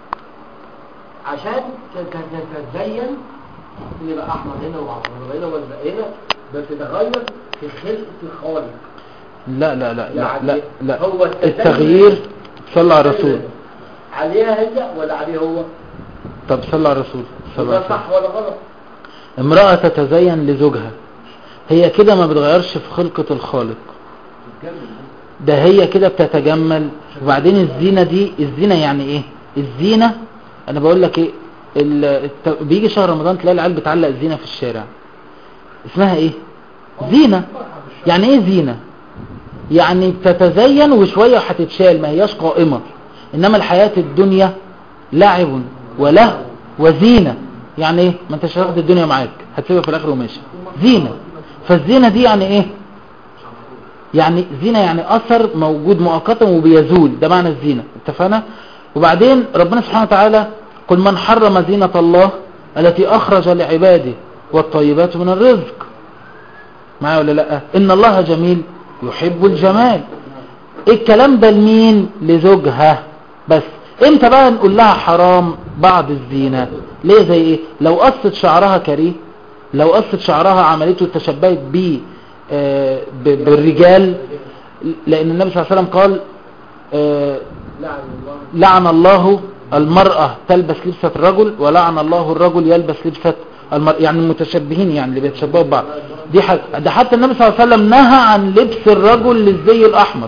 B: عشان ت- ت- تتزين ان يبقى احمر هنا واحمر هنا وازرق هنا بتتغير في خلقه الخالق
A: لا لا لا لا
B: يعني
A: لا, لا.
B: هو التزين-
A: التغيير صلى على الرسول
B: عليها هي ولا عليه هو
A: طب صلى على الرسول صلى الله
B: ده
A: عليه وسلم
B: صح ولا غلط
A: امرأة تتزين لزوجها هي كده ما بتغيرش في خلقة الخالق ده هي كده بتتجمل وبعدين الزينة دي الزينة يعني ايه الزينة انا بقول لك ايه ال- الت... بيجي شهر رمضان تلاقي العيال بتعلق زينة في الشارع اسمها ايه زينة يعني ايه زينة يعني بتتزين وشوية هتتشال ما هياش قائمة انما الحياة الدنيا لعب وله وزينة يعني ايه ما انتش هتاخد الدنيا معاك هتسيبها في الاخر وماشي زينة فالزينة دي يعني ايه يعني زينة يعني اثر موجود مؤقتا وبيزول ده معنى الزينة اتفقنا وبعدين ربنا سبحانه وتعالى قل من حرم زينة الله التي اخرج لعباده والطيبات من الرزق معايا ولا لا ان الله جميل يحب الجمال الكلام ده لمين لزوجها بس امتى بقى نقول لها حرام بعض الزينة ليه زي ايه لو قصت شعرها كريه لو قصت شعرها عملته تشبهت بيه آه، ب- بالرجال لان النبي صلى الله عليه وسلم قال آه،
B: لعن الله
A: لعن الله المرأة تلبس لبسة الرجل ولعن الله الرجل يلبس لبسة المرأة يعني المتشبهين يعني اللي بيتشبهوا ببعض دي حاجة ده حتى النبي صلى الله عليه وسلم نهى عن لبس الرجل للزي الأحمر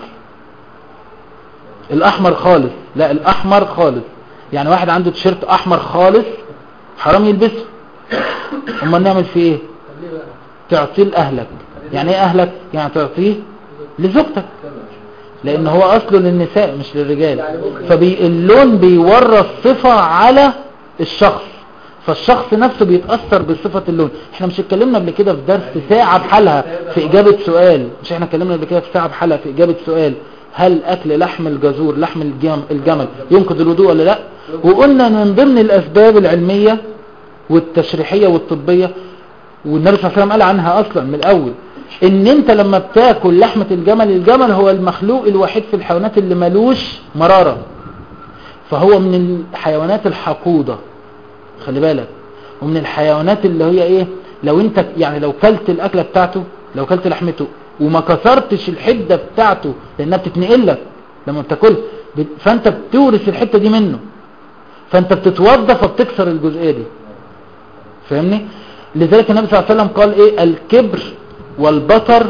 A: الأحمر خالص لا الأحمر خالص يعني واحد عنده تيشيرت أحمر خالص حرام يلبسه امال نعمل فيه ايه
B: طب ليه بقى
A: تعطيه لأهلك يعني ايه أهلك يعني تعطيه لزوجتك لان هو اصله للنساء مش للرجال فاللون بيورث صفة على الشخص فالشخص نفسه بيتأثر بصفة اللون احنا مش اتكلمنا قبل كده في درس ساعة بحالها في اجابة سؤال مش احنا اتكلمنا قبل كده في ساعة بحالها في اجابة سؤال هل اكل لحم الجزور لحم الجم- الجمل ينقض الوضوء ولا لا وقلنا من ضمن الاسباب العلمية والتشريحية والطبية والنبي صلى الله عليه وسلم قال عنها اصلا من الاول ان انت لما بتاكل لحمة الجمل الجمل هو المخلوق الوحيد في الحيوانات اللي ملوش مرارة فهو من الحيوانات الحقودة خلي بالك ومن الحيوانات اللي هي ايه لو انت يعني لو كلت الاكلة بتاعته لو كلت لحمته وما كسرتش الحدة بتاعته لانها بتتنقل لك لما بتاكلها بت- فانت بتورث الحتة دي منه فانت بتتوضى فبتكسر الجزئية دي فاهمني لذلك النبي صلى الله عليه وسلم قال ايه الكبر والبطر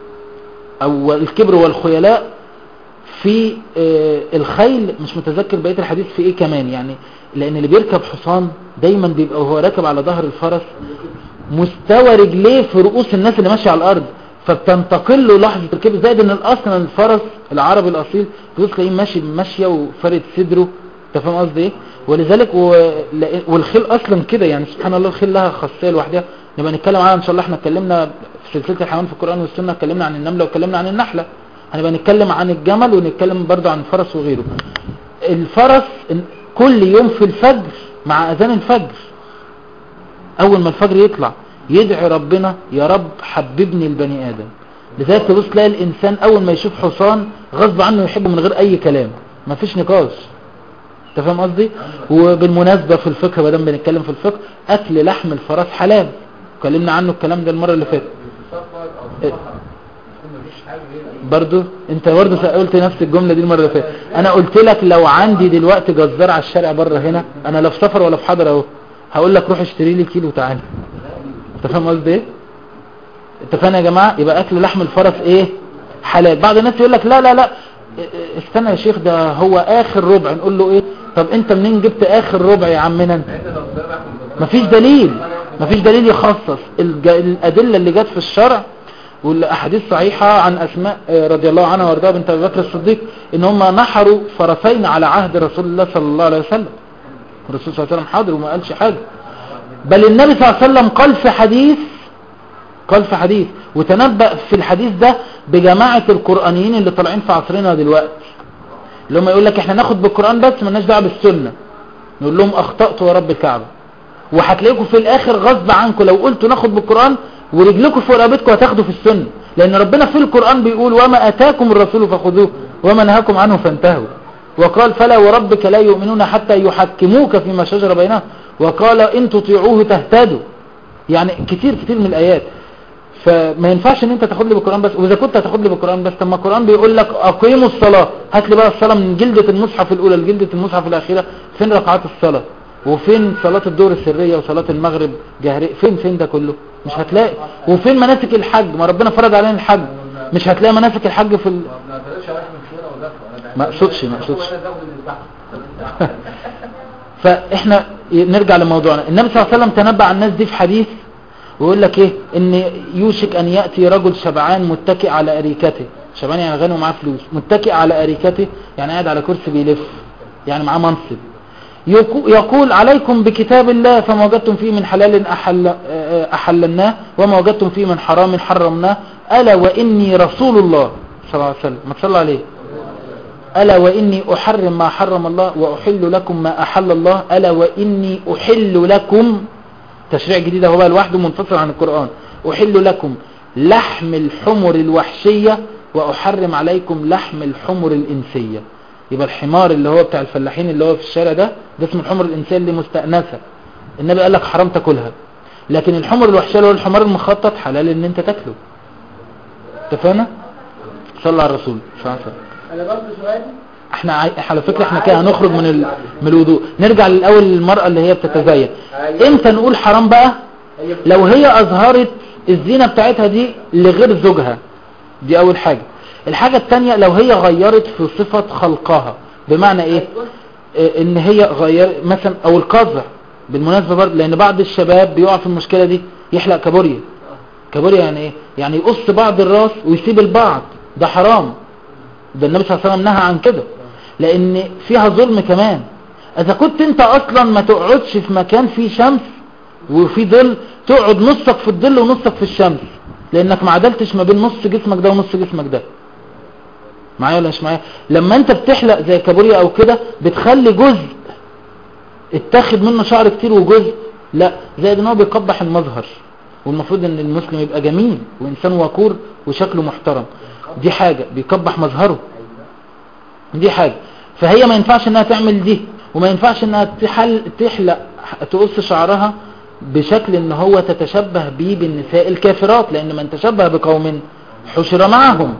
A: او الكبر والخيلاء في آه، الخيل مش متذكر بقية الحديث في ايه كمان يعني لان اللي بيركب حصان دايما بيبقى وهو راكب على ظهر الفرس مستوى رجليه في رؤوس الناس اللي ماشيه على الارض فبتنتقل له لحظه الركب زائد ان الاصل ان الفرس العربي الاصيل تبص تلاقيه ماشي ماشيه وفارد صدره انت فاهم قصدي ايه ولذلك و... لأ- والخيل اصلا كده يعني سبحان الله الخيل لها خاصيه لوحدها نبقى نتكلم عنها ان شاء الله احنا اتكلمنا في سلسله الحيوان في القران والسنه اتكلمنا عن النمله واتكلمنا عن النحله هنبقى نتكلم عن الجمل ونتكلم برضه عن الفرس وغيره الفرس كل يوم في الفجر مع اذان الفجر اول ما الفجر يطلع يدعي ربنا يا رب حببني البني ادم لذلك تبص تلاقي الانسان اول ما يشوف حصان غصب عنه يحبه من غير اي كلام مفيش نقاش انت فاهم قصدي وبالمناسبه في الفقه ما دام بنتكلم في الفقه اكل لحم الفرس حلال اتكلمنا عنه الكلام ده المره اللي فاتت
C: سفر او
A: إيه.
C: سفر يكون مفيش حاجه غير
A: برضو انت برضو قلت نفس الجملة دي المرة اللي فاتت انا قلت لك لو عندي دلوقتي جزار على الشارع بره هنا انا لا في سفر ولا في حضر اهو هقول لك روح اشتري لي كيلو تعالى انت فاهم قصدي ايه انت فاهم يا جماعة يبقى اكل لحم الفرس ايه حلال بعض الناس يقول لك لا لا لا اه، اه، استنى يا شيخ ده هو اخر ربع نقول له ايه طب انت منين جبت اخر ربع يا عمنا انت
C: انت لو ذبح
A: مفيش دليل مفيش دليل يخصص الج- الأدلة اللي جت في الشرع والأحاديث صحيحة عن أسماء آه، رضي الله عنها وارضاها بنت أبي بكر الصديق إن هم نحروا فرسين على عهد رسول الله صلى الله عليه وسلم الرسول صلى الله عليه وسلم حاضر وما قالش حاجة بل النبي صلى الله عليه وسلم قال في حديث قال في حديث وتنبأ في الحديث ده بجماعة القرآنيين اللي طالعين في عصرنا دلوقتي اللي هم يقول لك احنا ناخد بالقرآن بس مالناش دعوه بالسنة نقول لهم اخطأتوا يا رب الكعبة وهتلاقيكم في الاخر غصب عنكم لو قلتوا ناخد بالقرآن ورجلكم فوق رقبتكم هتاخدوا في السنة لان ربنا في القرآن بيقول وما اتاكم الرسول فخذوه وما نهاكم عنه فانتهوا وقال فلا وربك لا يؤمنون حتى يحكموك فيما شجر بينهم وقال ان تطيعوه تهتدوا يعني كتير كتير من الايات فما ينفعش ان انت تاخد لي بالقران بس واذا كنت هتاخد لي بالقران بس طب ما القران بيقول لك اقيموا الصلاه هات لي بقى الصلاه من جلده المصحف الاولى لجلده المصحف الاخيره فين ركعات الصلاه وفين صلاه الظهر السريه وصلاه المغرب جهريه فين فين ده كله مش هتلاقي وفين مناسك الحج ما ربنا فرض علينا الحج مش هتلاقي مناسك الحج في ال...
C: ما بنعترفش على احنا مشينا ودفع
A: ما اقصدش ما اقصدش
C: ولا تاخد اللي تحت
A: فاحنا نرجع لموضوعنا النبي صلى الله عليه وسلم تنبأ عن الناس دي في حديث ويقول لك ايه ان يوشك ان يأتي رجل شبعان متكئ على اريكته شبعان يعني غني ومعاه فلوس متكئ على اريكته يعني قاعد على كرسي بيلف يعني معاه منصب يقو- يقول عليكم بكتاب الله فما وجدتم فيه من حلال أحل أحللناه وما وجدتم فيه من حرام حرمناه ألا وإني رسول الله صلى الله عليه وسلم ما تصلى عليه ألا وإني أحرم ما حرم الله وأحل لكم ما أحل الله ألا وإني أحل لكم تشريع جديد هو بقى لوحده منفصل عن القرآن أحل لكم لحم الحمر الوحشية وأحرم عليكم لحم الحمر الإنسية يبقى الحمار اللي هو بتاع الفلاحين اللي هو في الشارع ده ده اسمه الحمر الإنسية اللي مستأنسة النبي قال لك حرام تاكلها لكن الحمر الوحشية اللي هو الحمار المخطط حلال ان انت تاكله اتفقنا صلى على الرسول صلى الله عليه وسلم
B: انا برضه سؤالي
A: احنا عاي... على فكرة احنا كده هنخرج من ال... من الوضوء نرجع للاول المرأة اللي هي بتتزين امتى نقول حرام بقى
B: هي
A: لو هي اظهرت الزينة بتاعتها دي لغير زوجها دي اول حاجة الحاجة التانية لو هي غيرت في صفة خلقها بمعنى ايه اه ان هي غير مثلا او القزع بالمناسبة برضه لان بعض الشباب بيقع في المشكلة دي يحلق كابوريا كابوريا يعني ايه يعني يقص بعض الراس ويسيب البعض ده حرام ده النبي صلى الله عليه وسلم نهى عن كده لان فيها ظلم كمان اذا كنت انت اصلا ما تقعدش في مكان فيه شمس وفي ظل تقعد نصك في الظل ونصك في الشمس لانك ما عدلتش ما بين نص جسمك ده ونص جسمك ده معايا ولا مش معايا لما انت بتحلق زي كابوريا او كده بتخلي جزء اتاخد منه شعر كتير وجزء لا زائد ان هو بيقبح المظهر والمفروض ان المسلم يبقى جميل وانسان وقور وشكله محترم دي حاجة بيقبح مظهره دي حاجة فهي ما ينفعش انها تعمل دي وما ينفعش انها تحل تحلق تقص شعرها بشكل ان هو تتشبه بيه بالنساء الكافرات لان من تشبه بقوم حشر معهم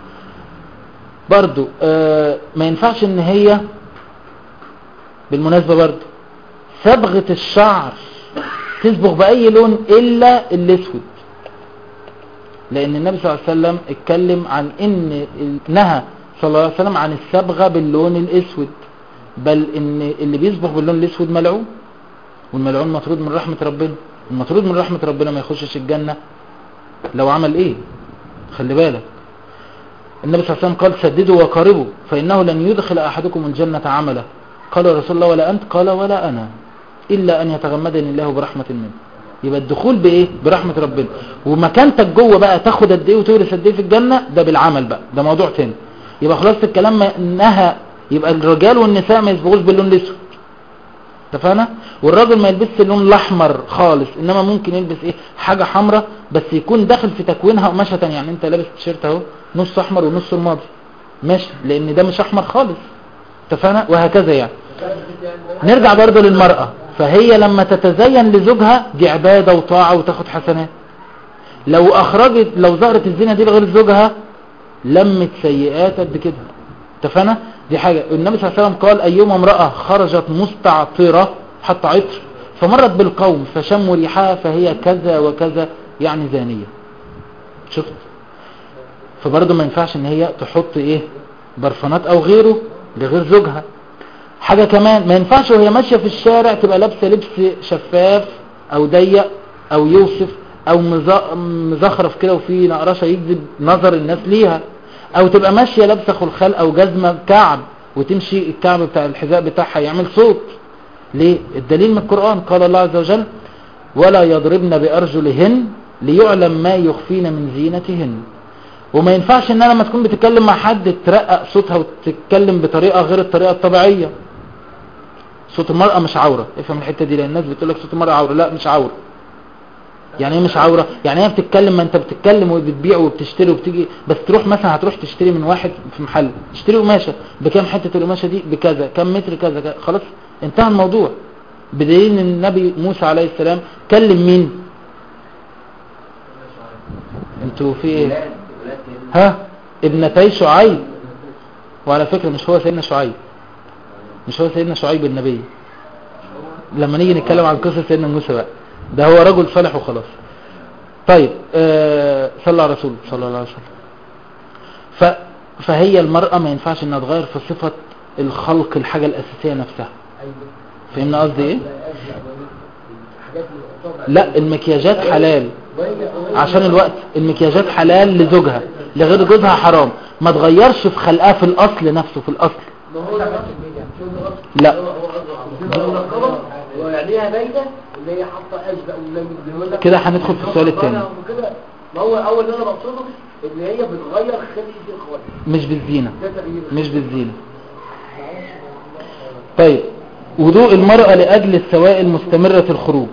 A: برضو آه ما ينفعش ان هي بالمناسبة برضو صبغة الشعر تصبغ بأي لون إلا الأسود لأن النبي صلى الله عليه وسلم اتكلم عن إن نهى صلى الله عليه وسلم عن الصبغة باللون الأسود بل إن اللي بيصبغ باللون الأسود ملعون والملعون مطرود من رحمة ربنا المطرود من رحمة ربنا ما يخشش الجنة لو عمل إيه خلي بالك النبي صلى الله عليه وسلم قال سددوا وقاربوا فإنه لن يدخل أحدكم الجنة عمله قال رسول الله ولا أنت قال ولا أنا إلا أن يتغمدني الله برحمة منه يبقى الدخول بإيه برحمة ربنا ومكانتك جوه بقى تاخد قد إيه وتورث قد إيه في الجنة ده بالعمل بقى ده موضوع تاني يبقى خلاص الكلام ما نهى يبقى الرجال والنساء ما يصبغوش باللون الاسود اتفقنا والراجل ما يلبسش اللون الاحمر خالص انما ممكن يلبس ايه حاجه حمراء بس يكون داخل في تكوينها قماشه تانية يعني انت لابس تيشيرت اهو نص احمر ونص رمادي ماشي لان ده مش احمر خالص اتفقنا وهكذا يعني نرجع برضه للمرأة فهي لما تتزين لزوجها دي عبادة وطاعة وتاخد حسنات لو اخرجت لو ظهرت الزينة دي لغير زوجها لمت سيئات قد كده اتفقنا دي حاجة النبي صلى الله عليه وسلم قال ايما امرأة خرجت مستعطرة حتى عطر فمرت بالقوم فشموا ريحها فهي كذا وكذا يعني زانية شفت فبرضه ما ينفعش ان هي تحط ايه برفانات او غيره لغير زوجها حاجة كمان ما ينفعش وهي ماشية في الشارع تبقى لابسة لبس شفاف او ضيق او يوصف او مز- مزخرف كده وفيه نقرشة يجذب نظر الناس ليها او تبقى ماشية لابسة خلخال او جزمة كعب وتمشي الكعب بتاع الحذاء بتاعها يعمل صوت ليه الدليل من القرآن قال الله عز وجل ولا يضربن بأرجلهن ليعلم ما يخفين من زينتهن وما ينفعش ان انا لما تكون بتتكلم مع حد ترقق صوتها وتتكلم بطريقة غير الطريقة الطبيعية صوت المرأة مش عورة افهم الحتة دي لان الناس بتقول لك صوت المرأة عورة لا مش عورة يعني ايه مش عورة يعني هي بتتكلم ما انت بتتكلم وبتبيع وبتشتري وبتيجي بس تروح مثلا هتروح تشتري من واحد في محل تشتري قماشة بكام حتة القماشة دي بكذا كام متر كذا, كذا خلاص انتهى الموضوع بدليل ان النبي موسى عليه السلام كلم مين انتوا في ايه
C: ولاد ولاد سيدنا
A: ها ابنتي شعيب وعلى فكرة مش هو سيدنا شعيب مش هو سيدنا شعيب النبي لما نيجي نتكلم عن قصة سيدنا موسى بقى ده هو رجل صالح وخلاص طيب آه صلى على رسول صلى الله عليه وسلم ف فهي المرأة ما ينفعش انها تغير في صفة الخلق الحاجة الأساسية نفسها
B: ايوه
A: فهمنا قصدي ايه
B: لا أجل حاجات من الطبع
A: لا المكياجات حلال
B: وهي-
A: عشان الوقت المكياجات حلال لزوجها لغير جوزها حرام ما تغيرش في خلقها في الأصل نفسه في الأصل
B: ما هو ده شو ده غلط؟
A: لا.
B: هو- هو غلط. هو منقبة وعينيها باينة اللي هي حاطة أجبأ واللي هو
A: كده هندخل في السؤال التاني.
B: وكده ما هو أول اللي أنا بقصده إن هي بتغير خلقة الخوات
A: مش بالزينة
B: ده تغيير
A: مش بالزينة طيب وضوء المرأة لأجل السوائل مستمرة الخروج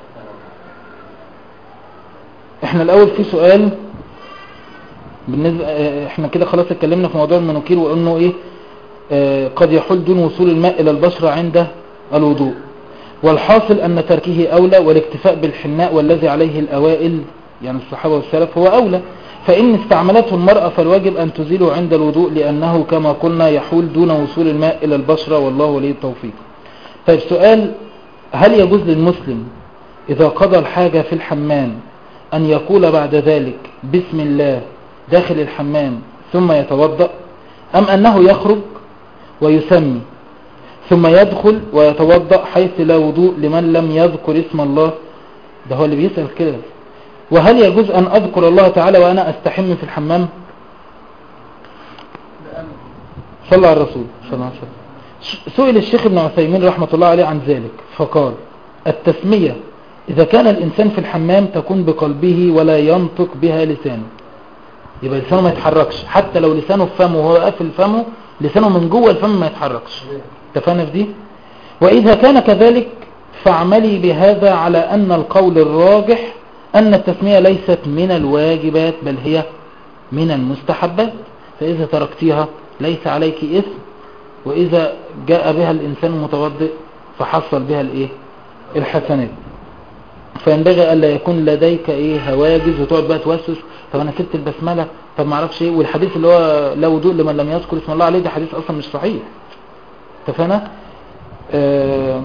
A: احنا الأول في سؤال بالنسبة اه، احنا كده خلاص اتكلمنا في موضوع المنوكير وقلنا ايه اه، قد يحول دون وصول الماء إلى البشرة عند الوضوء والحاصل أن تركه أولى والاكتفاء بالحناء والذي عليه الأوائل يعني الصحابة والسلف هو أولى فإن استعملته المرأة فالواجب أن تزيله عند الوضوء لأنه كما قلنا يحول دون وصول الماء إلى البشرة والله ولي التوفيق طيب سؤال هل يجوز للمسلم إذا قضى الحاجة في الحمام أن يقول بعد ذلك بسم الله داخل الحمام ثم يتوضأ أم أنه يخرج ويسمي ثم يدخل ويتوضأ حيث لا وضوء لمن لم يذكر اسم الله ده هو اللي بيسأل كده وهل يجوز أن أذكر الله تعالى وأنا أستحم في الحمام صلى على الرسول صلى الله عليه وسلم ش- سئل الشيخ ابن عثيمين رحمة الله عليه عن ذلك فقال التسمية إذا كان الإنسان في الحمام تكون بقلبه ولا ينطق بها لسانه يبقى لسانه ما يتحركش حتى لو لسانه في فمه وهو قافل فمه لسانه من جوه الفم ما يتحركش اتفقنا في دي وإذا كان كذلك فاعملي بهذا على أن القول الراجح أن التسمية ليست من الواجبات بل هي من المستحبات فإذا تركتيها ليس عليك إثم وإذا جاء بها الإنسان المتوضئ فحصل بها الإيه الحسنات فينبغي ألا يكون لديك إيه هواجز وتقعد بقى توسوس طب أنا سبت البسملة طب ما اعرفش إيه والحديث اللي هو لا وضوء لمن لم يذكر اسم الله عليه ده حديث أصلا مش صحيح اتفقنا آه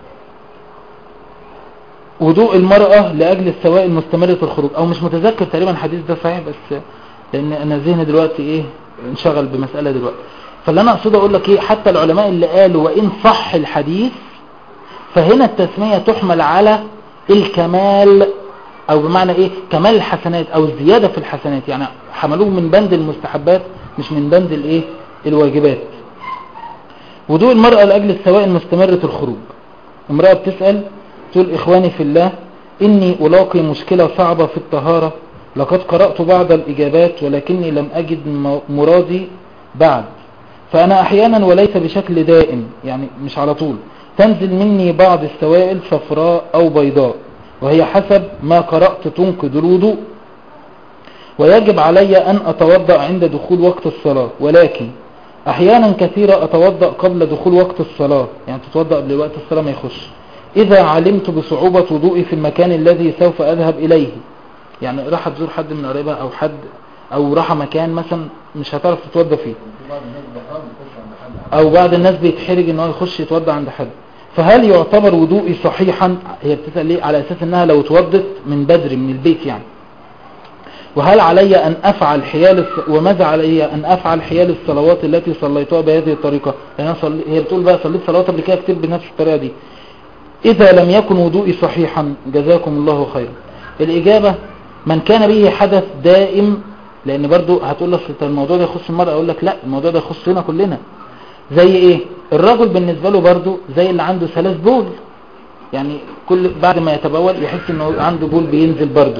A: وضوء المرأة لأجل السوائل مستمرة الخروج أو مش متذكر تقريبا الحديث ده صحيح بس لأن أنا ذهني دلوقتي إيه انشغل بمسألة دلوقتي فاللي أنا أقصد أقول لك إيه حتى العلماء اللي قالوا وإن صح الحديث فهنا التسمية تحمل على الكمال أو بمعنى إيه كمال الحسنات أو الزيادة في الحسنات يعني حملوه من بند المستحبات مش من بند الإيه الواجبات وضوء المرأة لأجل السوائل مستمرة الخروج امرأة بتسأل تقول إخواني في الله إني ألاقي مشكلة صعبة في الطهارة لقد قرأت بعض الإجابات ولكني لم أجد م- مرادي بعد فأنا أحيانا وليس بشكل دائم يعني مش على طول تنزل مني بعض السوائل صفراء أو بيضاء وهي حسب ما قرأت تنقض الوضوء ويجب علي أن أتوضأ عند دخول وقت الصلاة ولكن أحيانا كثيرة أتوضأ قبل دخول وقت الصلاة يعني تتوضأ قبل وقت الصلاة ما يخش إذا علمت بصعوبة وضوئي في المكان الذي سوف أذهب إليه يعني راح تزور حد من قريبها أو حد أو راح مكان مثلا مش هتعرف تتوضأ فيه
C: في بعض الناس بيحاول يخش عند حد
A: أو بعض الناس بيتحرج إن هو يخش يتوضأ عند حد فهل يعتبر وضوئي صحيحا هي بتسأل ليه على أساس إنها لو توضت من بدري من البيت يعني وهل علي أن أفعل حيال الص... وماذا علي أن أفعل حيال الصلوات التي صليتها بهذه الطريقة يعني أنا صلي... هي بتقول بقى صليت صلوات قبل كده كتير بنفس الطريقة دي إذا لم يكن وضوئي صحيحا جزاكم الله خيرا الإجابة من كان به حدث دائم لأن برضو هتقول لك الموضوع ده يخص المرأة أقول لك لا الموضوع ده يخصنا كلنا زي إيه الرجل بالنسبة له برضو زي اللي عنده ثلاث بول يعني كل بعد ما يتبول يحس انه عنده بول بينزل برضه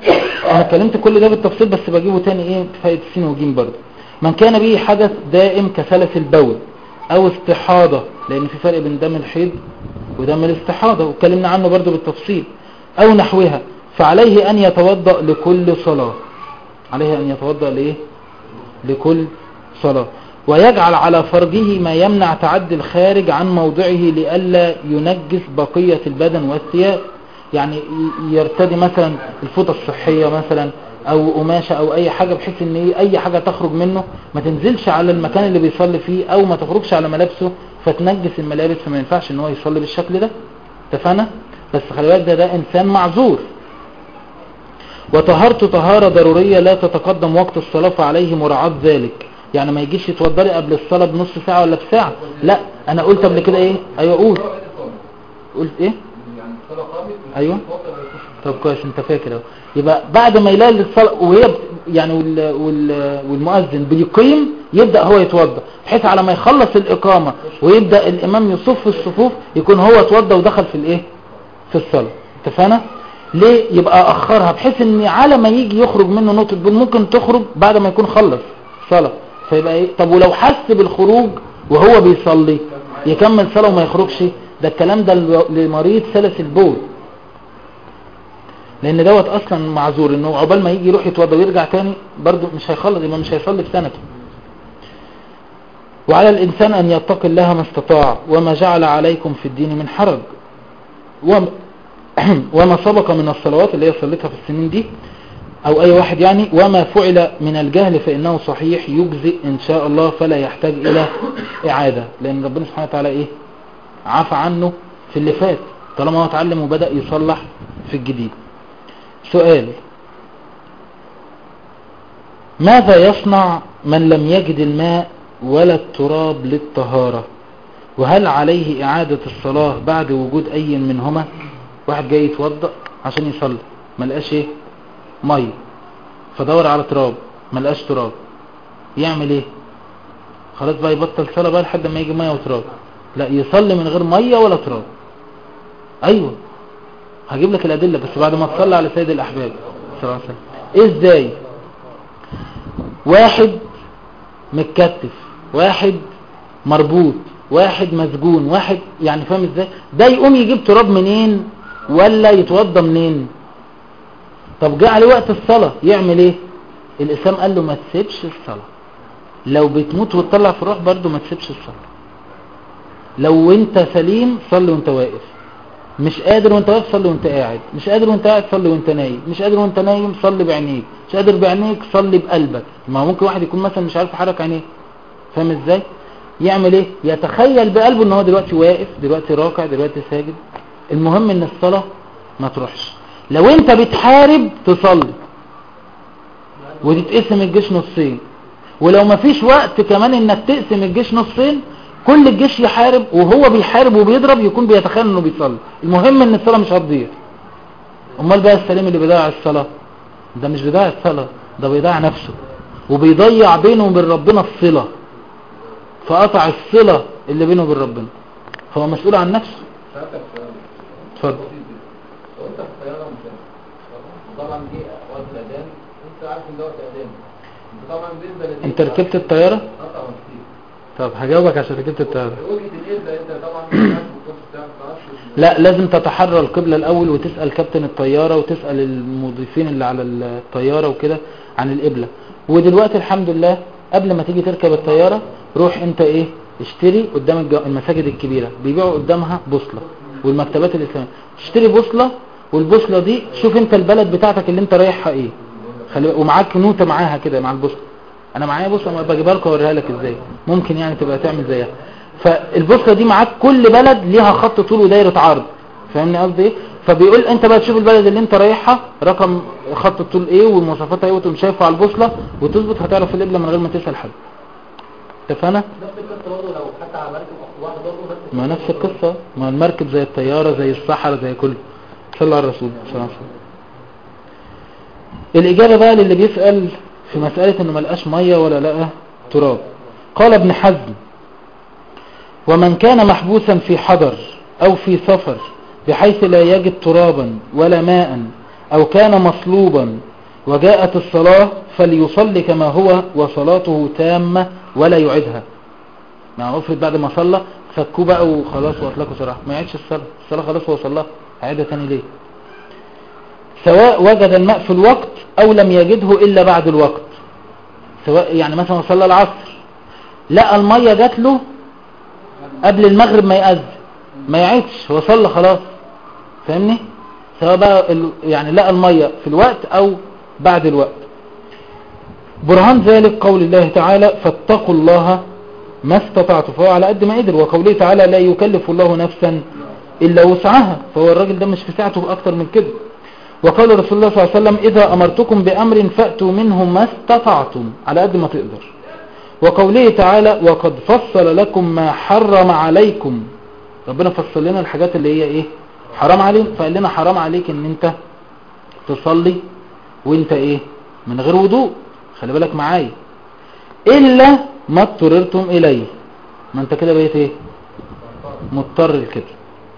A: انا اتكلمت كل ده بالتفصيل بس بجيبه تاني ايه بفائدة سين وجيم برضه من كان به حدث دائم كسلس البول او استحاضة لان في فرق بين دم الحيض ودم الاستحاضة واتكلمنا عنه برضه بالتفصيل او نحوها فعليه ان يتوضأ لكل صلاة عليه ان يتوضأ لايه لكل صلاة ويجعل على فرجه ما يمنع تعدي الخارج عن موضعه لئلا ينجس بقية البدن والثياب يعني ي- يرتدي مثلا الفوطة الصحية مثلا او قماشة او اي حاجة بحيث ان إيه اي حاجة تخرج منه ما تنزلش على المكان اللي بيصلي فيه او ما تخرجش على ملابسه فتنجس الملابس فما ينفعش ان هو يصلي بالشكل ده اتفقنا بس خلي بالك ده ده انسان معذور وطهارته طهارة ضرورية لا تتقدم وقت الصلاة فعليه مراعاة ذلك يعني ما يجيش يتوضري قبل الصلاة بنص ساعة ولا بساعة لا انا قلت قبل كده ايه ايوه قول قلت ايه
C: يعني الصلاة قامت
A: أيوة.
C: الوقت ما يخش
A: طب كويس انت فاكر اهو يبقى بعد ما يلاقي الصلاة وهي بت- يعني وال وال والمؤذن بيقيم يبدأ هو يتوضا بحيث على ما يخلص الإقامة ويبدأ الإمام يصف الصفوف يكون هو اتوضا ودخل في الإيه في الصلاة اتفقنا ليه يبقى أخرها بحيث ان على ما يجي يخرج منه نقطة بول ممكن تخرج بعد ما يكون خلص صلاة فيبقى ايه طب ولو حس بالخروج وهو بيصلي يكمل صلاة وما يخرجش ده الكلام ده لمريض سلس البول لان دوت اصلا معذور انه عقبال ما يجي يروح يتوضى ويرجع تاني برضه مش هيخلص يبقى مش هيصلي في سنته وعلى الانسان ان يتقي الله ما استطاع وما جعل عليكم في الدين من حرج وما, وما سبق من الصلوات اللي هي صليتها في السنين دي او اي واحد يعني وما فعل من الجهل فانه صحيح يجزئ ان شاء الله فلا يحتاج الى اعادة لان ربنا سبحانه وتعالى ايه عفى عنه في اللي فات طالما هو اتعلم وبدأ يصلح في الجديد سؤال ماذا يصنع من لم يجد الماء ولا التراب للطهارة وهل عليه إعادة الصلاة بعد وجود أي منهما واحد جاي يتوضأ عشان يصلي ما لقاش ايه مية فدور على تراب ما لقاش تراب يعمل ايه خلاص بقى يبطل صلاة بقى لحد ما يجي مية وتراب لا يصلي من غير مية ولا تراب ايوه هجيب لك الادلة بس بعد ما تصلي على سيد الاحباب صلى الله عليه وسلم ازاي واحد متكتف واحد مربوط واحد مسجون واحد يعني فاهم ازاي ده يقوم يجيب تراب منين ولا يتوضى منين طب جه عليه وقت الصلاة يعمل ايه الاسلام قال له ما تسيبش الصلاة لو بتموت وتطلع في الروح برضه ما تسيبش الصلاة لو انت سليم صلي وانت واقف مش قادر وانت واقف صلي وانت قاعد مش قادر وانت قاعد صلي وانت نايم مش قادر وانت نايم صلي بعينيك مش قادر بعينيك صلي بقلبك ما هو ممكن واحد يكون مثلا مش عارف يحرك عينيه فاهم ازاي يعمل ايه يتخيل بقلبه ان هو دلوقتي واقف دلوقتي راكع دلوقتي ساجد المهم ان الصلاة ما تروحش لو انت بتحارب تصلي وتتقسم الجيش نصين ولو ما فيش وقت كمان انك تقسم الجيش نصين كل الجيش يحارب وهو بيحارب وبيضرب يكون بيتخيل انه بيصلي المهم ان الصلاة مش هتضيع امال بقى السليم اللي بيضيع الصلاة ده مش بيضيع الصلاة ده بيضيع نفسه وبيضيع بينه وبين ربنا الصلة فقطع الصلة اللي بينه وبين ربنا فهو مسؤول عن نفسه
C: سألتك سؤال
A: اتفضل
C: لو انت في الطيارة ومسافر طبعا جه وقت الأذان انت عارف ان ده وقت أذان انت طبعا بالنسبة لدي
A: انت ركبت الطيارة
C: اه طبعا كتير
A: طب هجاوبك عشان ركبت الطيارة
C: وجهة القبلة انت طبعا مش عارف الكورس بتاعك ما تعرفش
A: لا لازم تتحرى القبلة الأول وتسأل كابتن الطيارة وتسأل المضيفين اللي على الطيارة وكده عن القبلة ودلوقتي الحمد لله قبل ما تيجي تركب الطيارة روح انت ايه اشتري قدام الج- المساجد الكبيرة بيبيعوا قدامها بوصلة والمكتبات الإسلامية تشتري بوصلة والبوصلة دي شوف انت البلد بتاعتك اللي انت رايحها ايه خلي ومعاك نوتة معاها كده مع البوصلة انا معايا بوصلة ما بجيبها لك اوريها لك ازاي ممكن يعني تبقى تعمل زيها فالبوصلة دي معاك كل بلد ليها خط طول ودايرة عرض فاهمني قصدي ايه فبيقول انت بقى تشوف البلد اللي انت رايحها رقم خط الطول ايه والمواصفات ايه وتقوم شايفه على البوصلة وتظبط هتعرف القبلة من غير ما تسأل حد اتفقنا
B: نفس القصه برضه لو حتى على مركب واحد برضه نفس
A: ما نفس القصة ما المركب زي الطيارة زي الصحراء زي كله صلى على الرسول صلى الله عليه وسلم الإجابة بقى للي بيسأل في مسألة انه ملقاش مية ولا لقى تراب قال ابن حزم ومن كان محبوسا في حضر او في سفر بحيث لا يجد ترابا ولا ماء أو كان مصلوبا وجاءت الصلاة فليصلي كما هو وصلاته تامة ولا يعيدها ما افرض بعد ما صلى فكوه بقى وخلاص واطلقوا سراحه ما يعيدش الصلاة الصلاة خلاص هو صلاها هيعيدها تاني ليه سواء وجد الماء في الوقت او لم يجده الا بعد الوقت سواء يعني مثلا صلى العصر لقى المية جات له قبل المغرب ما يأذن ما يعيدش هو صلى خلاص فاهمني سواء بقى ال- يعني لقى المية في الوقت او بعد الوقت برهان ذلك قول الله تعالى فاتقوا الله ما استطعتوا فهو على قد ما قدر وقوله تعالى لا يكلف الله نفسا إلا وسعها فهو الراجل ده مش في ساعته أكتر من كده وقال رسول الله صلى الله عليه وسلم إذا أمرتكم بأمر فأتوا منه ما استطعتم على قد ما تقدر وقوله تعالى وقد فصل لكم ما حرم عليكم ربنا فصل لنا الحاجات اللي هي ايه حرام علينا فقال لنا حرام عليك ان انت تصلي وانت ايه من غير وضوء خلي بالك معايا الا ما اضطررتم اليه ما انت كده بقيت ايه مضطر كده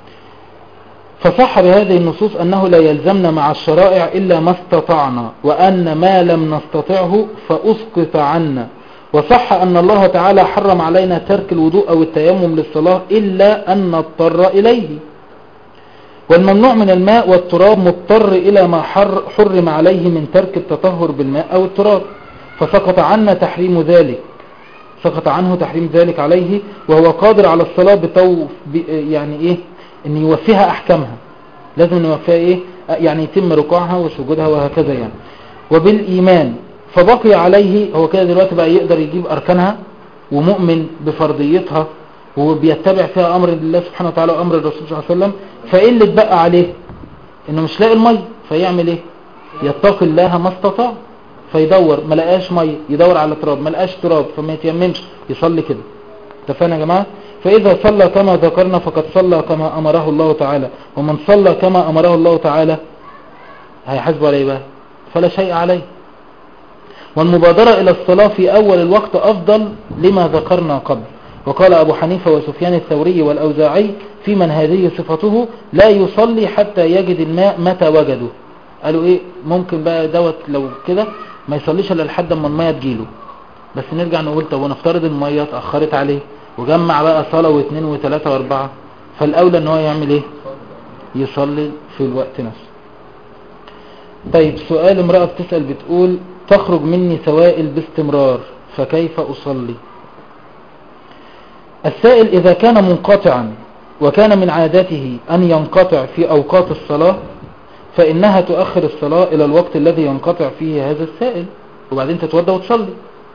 A: فصح بهذه النصوص أنه لا يلزمنا مع الشرائع إلا ما استطعنا وأن ما لم نستطعه فأسقط عنا وصح أن الله تعالى حرم علينا ترك الوضوء أو التيمم للصلاة إلا أن نضطر إليه والممنوع من الماء والتراب مضطر إلى ما حر حرم عليه من ترك التطهر بالماء أو التراب فسقط عنا تحريم ذلك سقط عنه تحريم ذلك عليه وهو قادر على الصلاة بتو ب- يعني ايه ان يوفيها احكامها لازم ان يوفيها ايه يعني يتم ركوعها وسجودها وهكذا يعني وبالايمان فبقي عليه هو كده دلوقتي بقى يقدر يجيب اركانها ومؤمن بفرضيتها وبيتبع فيها امر الله سبحانه وتعالى وامر الرسول صلى الله عليه وسلم فايه اللي اتبقى عليه انه مش لاقي المي فيعمل ايه يتقي الله ما استطاع فيدور ما لقاش ميه يدور على تراب ما لقاش تراب فما يتيممش يصلي كده اتفقنا يا جماعه فاذا صلى كما ذكرنا فقد صلى كما امره الله تعالى ومن صلى كما امره الله تعالى هيحاسبه عليه بقى فلا شيء عليه والمبادرة إلى الصلاة في أول الوقت أفضل لما ذكرنا قبل وقال أبو حنيفة وسفيان الثوري والأوزاعي في من هذه صفته لا يصلي حتى يجد الماء متى وجده قالوا إيه ممكن بقى دوت لو كده ما يصليش إلا لحد ما المية تجيله بس نرجع نقول طب ونفترض المية اتأخرت عليه وجمع بقى صلاة واثنين وثلاثة واربعة فالأولى ان هو يعمل ايه يصلي في الوقت نفسه طيب سؤال امرأة بتسأل بتقول تخرج مني سوائل باستمرار فكيف أصلي السائل إذا كان منقطعا وكان من عادته أن ينقطع في أوقات الصلاة فإنها تؤخر الصلاة إلى الوقت الذي ينقطع فيه هذا السائل وبعدين تتوضى وتصلي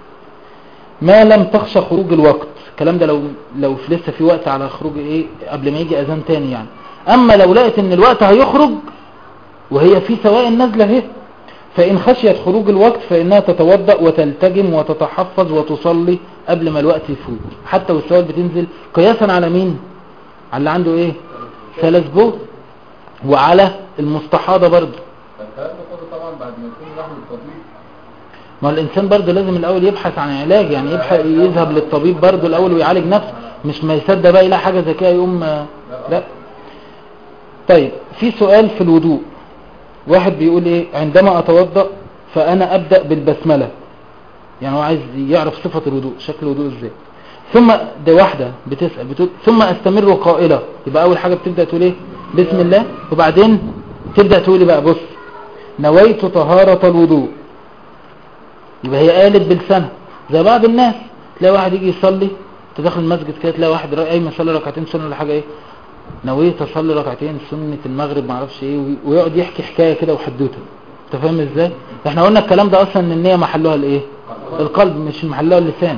A: ما لم تخشى خروج الوقت الكلام ده لو لو في لسه في وقت على خروج ايه قبل ما يجي اذان تاني يعني اما لو لقيت ان الوقت هيخرج وهي في سوائل نازله اهي فان خشيت خروج الوقت فانها تتوضا وتلتجم وتتحفظ وتصلي قبل ما الوقت يفوت حتى والسوائل بتنزل قياسا على مين على اللي عنده ايه ثلاث بول وعلى المستحاضه برضه
C: فالكلام ده كله طبعا بعد ما يكون راح للطبيب
A: ما الانسان برضه لازم الاول يبحث عن علاج يعني يبحث يذهب للطبيب برضه الاول ويعالج نفسه مش ما يصدق بقى يلاقي حاجه زي كده يقوم آه، لا طيب في سؤال في الوضوء واحد بيقول ايه عندما اتوضا فانا ابدا بالبسمله يعني هو عايز يعرف صفه الوضوء شكل الوضوء ازاي ثم ده واحده بتسال بتقول ثم استمر قائله يبقى اول حاجه بتبدا تقول ايه بسم الله وبعدين تبدا تقولي بقى بص نويت طهاره الوضوء يبقى هي قالت بلسانها زي بعض الناس تلاقي واحد يجي يصلي تدخل المسجد كده تلاقي واحد را- قايم يصلي ركعتين سنه ولا حاجه ايه نويت اصلي ركعتين سنه المغرب ما اعرفش ايه وي- ويقعد يحكي حكايه كده وحدوته انت فاهم ازاي احنا قلنا الكلام ده اصلا ان النيه محلها الايه القلب مش محلها اللسان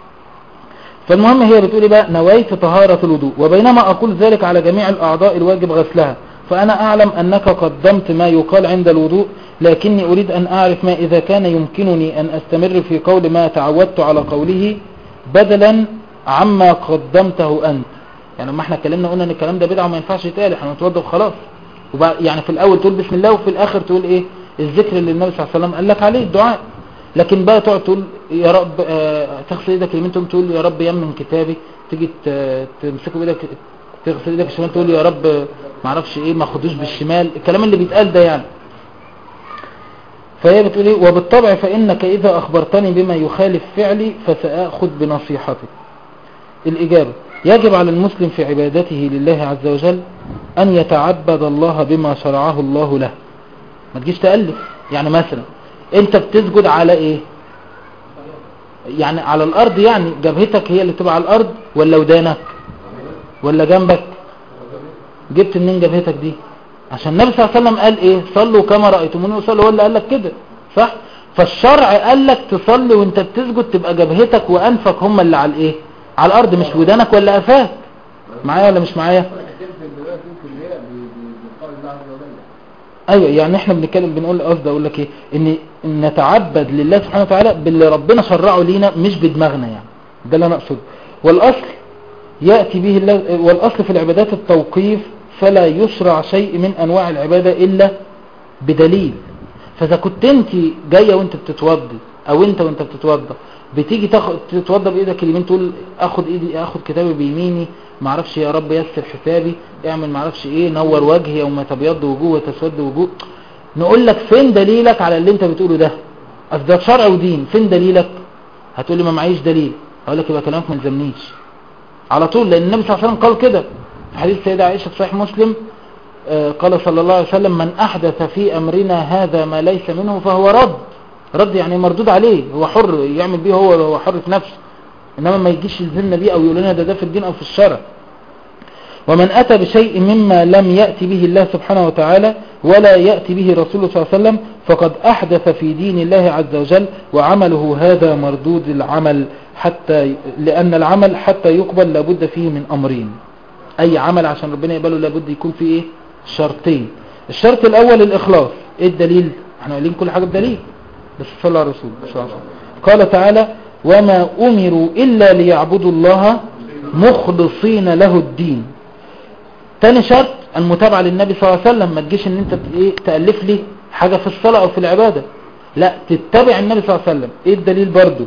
A: فالمهم هي بتقول ايه بقى نويت طهارة الوضوء وبينما أقول ذلك على جميع الأعضاء الواجب غسلها فأنا أعلم أنك قدمت ما يقال عند الوضوء لكني أريد أن أعرف ما إذا كان يمكنني أن أستمر في قول ما تعودت على قوله بدلا عما قدمته أنت يعني لما احنا اتكلمنا قلنا ان الكلام ده بدعه وما ينفعش يتقال احنا نتوضى وخلاص وبعد يعني في الاول تقول بسم الله وفي الاخر تقول ايه الذكر اللي النبي صلى الله عليه وسلم قال لك عليه الدعاء لكن بقى تقعد تقول يا رب آه، تغسل ايدك اليمين تقوم تقول يا رب يمن كتابي تيجي ت- تمسكه بايدك تغسل ايدك الشمال تقول يا رب آه، ما اعرفش ايه ما خدوش بالشمال الكلام اللي بيتقال ده يعني فهي بتقول ايه وبالطبع فإنك إذا أخبرتني بما يخالف فعلي فسأخذ بنصيحتك الإجابة يجب على المسلم في عبادته لله عز وجل أن يتعبد الله بما شرعه الله له ما تجيش تألف يعني مثلا انت بتسجد على ايه يعني على الارض يعني جبهتك هي اللي تبقى على الارض ولا ودانك ولا جنبك جبت منين جبهتك دي عشان النبي صلى الله عليه وسلم قال ايه صلوا كما رأيتموني اصلي هو اللي قال لك كده صح فالشرع قال لك تصلي وانت بتسجد تبقى جبهتك وانفك هم اللي على الايه على الارض مش ودانك ولا قفاك معايا ولا مش معايا
C: تمسك دلوقتي يمكن ليه بقول الله عز وجل
A: ايوه يعني احنا بنتكلم بنقول قصدي اقول لك ايه ان إن نتعبد لله سبحانه وتعالى باللي ربنا شرعه لينا مش بدماغنا يعني ده اللي انا اقصده والاصل ياتي به الله والاصل في العبادات التوقيف فلا يشرع شيء من انواع العباده الا بدليل فاذا كنت انت جايه وانت بتتوضي او انت وانت بتتوضى بتيجي تاخد تتوضى بايدك اليمين تقول اخد ايدي اخد كتابي بيميني ما اعرفش يا رب يسر حسابي اعمل ما اعرفش ايه نور وجهي يوم تبيض وجوه وتسود وجوه نقول لك فين دليلك على اللي انت بتقوله ده اصل ده شرع ودين فين دليلك هتقول لي ما معيش دليل هقول لك يبقى كلامك ما يلزمنيش على طول لان النبي صلى الله عليه وسلم قال كده في حديث السيده عائشه في صحيح مسلم آه، قال صلى الله عليه وسلم من احدث في امرنا هذا ما ليس منه فهو رد رد يعني مردود عليه هو حر يعمل بيه هو هو حر في نفسه انما ما يجيش يلزمنا بيه او يقول لنا ده ده في الدين او في الشرع ومن أتى بشيء مما لم يأتي به الله سبحانه وتعالى ولا يأتي به رسوله صلى الله عليه وسلم فقد أحدث في دين الله عز وجل وعمله هذا مردود العمل حتى لأن العمل حتى يقبل لابد فيه من أمرين أي عمل عشان ربنا يقبله لابد يكون فيه إيه؟ شرطين الشرط الأول الإخلاص إيه الدليل احنا قايلين كل حاجة بدليل بس صلى على الرسول صلى الله عليه وسلم قال تعالى وما أمروا إلا ليعبدوا الله مخلصين له الدين تاني شرط المتابعة للنبي صلى الله عليه وسلم ما تجيش ان انت ت- ايه تألف لي حاجة في الصلاة او في العبادة لا تتبع النبي صلى الله عليه وسلم ايه الدليل برضو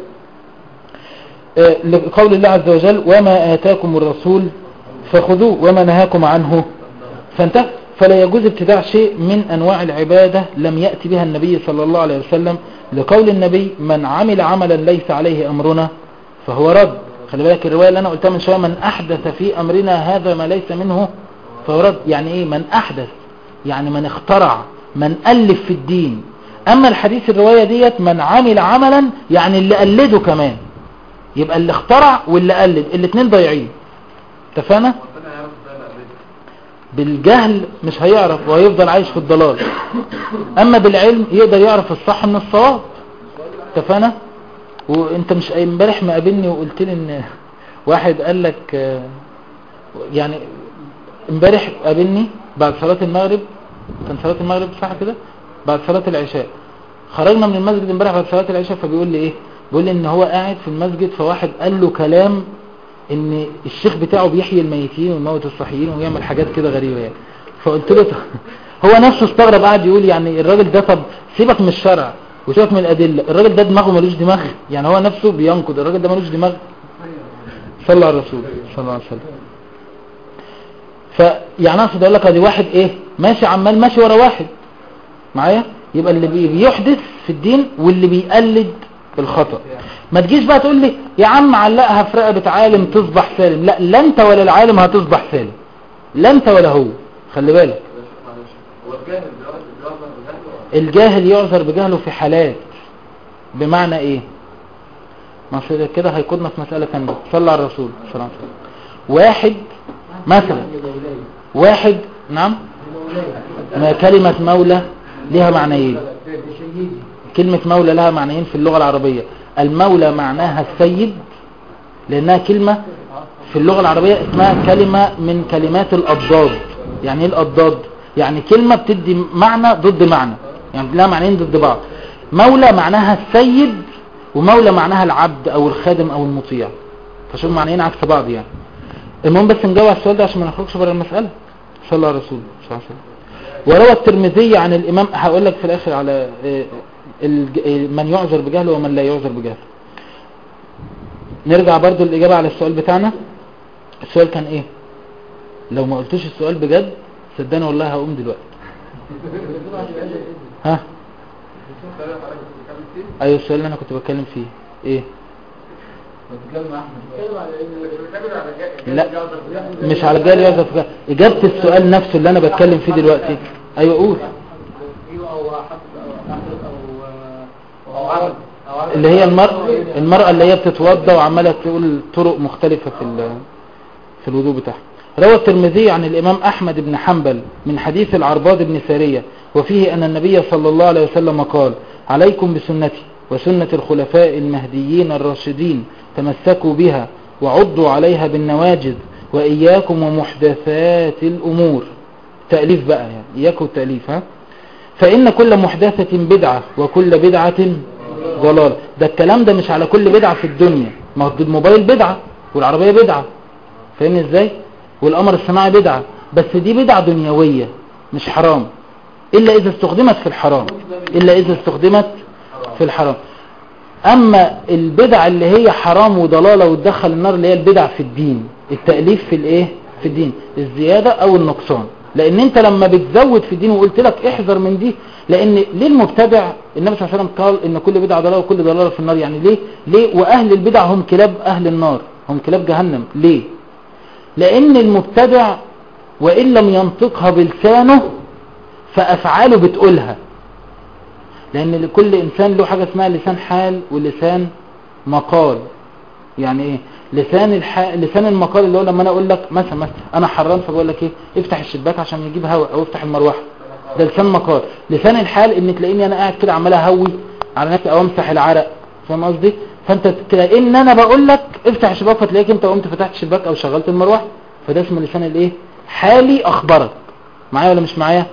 A: آه، لقول الله عز وجل وما آتاكم الرسول فخذوه وما نهاكم عنه فانتهى فلا يجوز ابتداع شيء من أنواع العبادة لم يأتي بها النبي صلى الله عليه وسلم لقول النبي من عمل عملا ليس عليه أمرنا فهو رد خلي بالك الرواية اللي أنا قلتها من شوية من أحدث في أمرنا هذا ما ليس منه فهو رد يعني إيه من أحدث يعني من اخترع من ألف في الدين أما الحديث الرواية ديت من عمل عملا يعني اللي قلده كمان يبقى اللي اخترع واللي قلد الاتنين ضايعين اتفقنا
C: ربنا يعرف ده بقى
A: بالجهل مش هيعرف وهيفضل عايش في الضلال اما بالعلم يقدر يعرف الصح من الصواب اتفقنا وانت مش امبارح مقابلني وقلت لي ان واحد قال لك آه، يعني امبارح قابلني بعد صلاة المغرب كان صلاة المغرب صح كده بعد صلاة العشاء خرجنا من المسجد امبارح بعد صلاة العشاء فبيقول لي ايه بيقول لي ان هو قاعد في المسجد فواحد قال له كلام ان الشيخ بتاعه بيحيي الميتين ويموت الصحيين ويعمل حاجات كده غريبة يعني فقلت له طب- هو نفسه استغرب قاعد يقول يعني الراجل ده طب سيبك من الشرع وسيبك من الادله الراجل ده دماغه ملوش دماغ يعني هو نفسه بينقد الراجل ده ملوش دماغ صلى على الرسول صلى الله عليه وسلم فيعني اقصد اقول لك ادي واحد ايه ماشي عمال ماشي ورا واحد معايا يبقى اللي بي- بيحدث في الدين واللي بيقلد الخطأ ما تجيش بقى تقول لي يا عم علقها في رقبة عالم تصبح سالم لا لا انت ولا العالم هتصبح سالم لا انت ولا هو خلي بالك
C: هو الجاهل دلوقتي بيعذر بجهله
A: الجاهل يعذر بجهله في حالات بمعنى ايه ما أصل كده هيقودنا في مسألة ثانيه صلى على الرسول صلى الله عليه وسلم واحد مثلا واحد نعم ما كلمة مولى لها معنيين كلمة مولى لها معنيين في اللغة العربية المولى معناها السيد لأنها كلمة في اللغة العربية اسمها كلمة من كلمات الأضداد يعني ايه الأضداد يعني كلمة بتدي معنى ضد معنى يعني لها معنيين ضد بعض مولى معناها السيد ومولى معناها العبد أو الخادم أو المطيع فشوف معنيين عكس بعض يعني المهم بس نجاوب على السؤال ده عشان ما نخرجش بره المسألة صلى الله على الرسول صلى الله عليه وسلم وروى الترمذي عن الإمام هقول لك في الآخر على آه، الج- آه، من يعذر بجهله ومن لا يعذر بجهله نرجع برضو الإجابة على السؤال بتاعنا السؤال كان إيه لو ما قلتوش السؤال بجد صدقني والله هقوم دلوقتي ها
C: السؤال اللي حضرتك بتتكلم فيه
A: ايوه السؤال اللي انا كنت بتكلم فيه ايه
C: بتتكلم مع احمد
B: بيتكلم على ان
C: بتتكلم على جا-
A: لا
C: جا-
A: مش على الجال يعزف جال. اجابة السؤال نفسه اللي انا بتكلم فيه دلوقتي ايوه قول
B: ايوه او حفظ او احمد او
C: او عمل او عمل
A: اللي هي المرأة المرأة اللي هي بتتوضى وعمالة تقول طرق مختلفة في ال- في الوضوء بتاعها روى الترمذي عن الإمام أحمد بن حنبل من حديث العرباض بن سارية وفيه أن النبي صلى الله عليه وسلم قال عليكم بسنتي وسنة الخلفاء المهديين الراشدين تمسكوا بها وعضوا عليها بالنواجذ وإياكم ومحدثات الأمور تأليف بقى يعني إياكم التأليف ها فإن كل محدثة بدعة وكل بدعة ضلال ده الكلام ده مش على كل بدعة في الدنيا ما هو الموبايل بدعة والعربية بدعة فاهمني ازاي والقمر الصناعي بدعة بس دي بدعة دنيوية مش حرام إلا إذا استخدمت في الحرام إلا إذا استخدمت في الحرام أما البدع اللي هي حرام وضلالة وتدخل النار اللي هي البدع في الدين التأليف في الإيه في الدين الزيادة أو النقصان لأن أنت لما بتزود في الدين وقلت لك احذر من دي لأن ليه المبتدع النبي صلى الله عليه وسلم قال إن كل بدعة ضلالة وكل ضلالة في النار يعني ليه ليه وأهل البدع هم كلاب أهل النار هم كلاب جهنم ليه لأن المبتدع وإن لم ينطقها بلسانه فأفعاله بتقولها لأن لكل إنسان له حاجة اسمها لسان حال ولسان مقال يعني إيه لسان الح... لسان المقال اللي هو لما أنا أقول لك مثلا مثلا أنا حران فبقول لك إيه افتح الشباك عشان يجيب هواء أو افتح المروحة ده لسان مقال لسان الحال إن تلاقيني أنا قاعد كده عمال أهوي على نفسي أو أمسح العرق فاهم قصدي فأنت كأن أنا بقول لك افتح الشباك فتلاقيك أنت قمت فتحت الشباك أو شغلت المروحة فده اسمه لسان الإيه حالي أخبرك معايا ولا مش معايا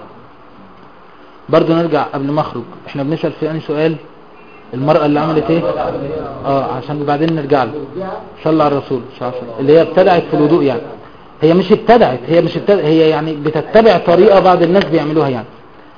A: برضو نرجع قبل ما اخرج احنا بنسأل في انهي سؤال المرأة اللي عملت ايه اه عشان بعدين نرجع له صلى على الرسول صلى الله عليه وسلم اللي هي ابتدعت في الوضوء يعني هي مش ابتدعت هي مش ابتدعت هي يعني بتتبع طريقة بعض الناس بيعملوها يعني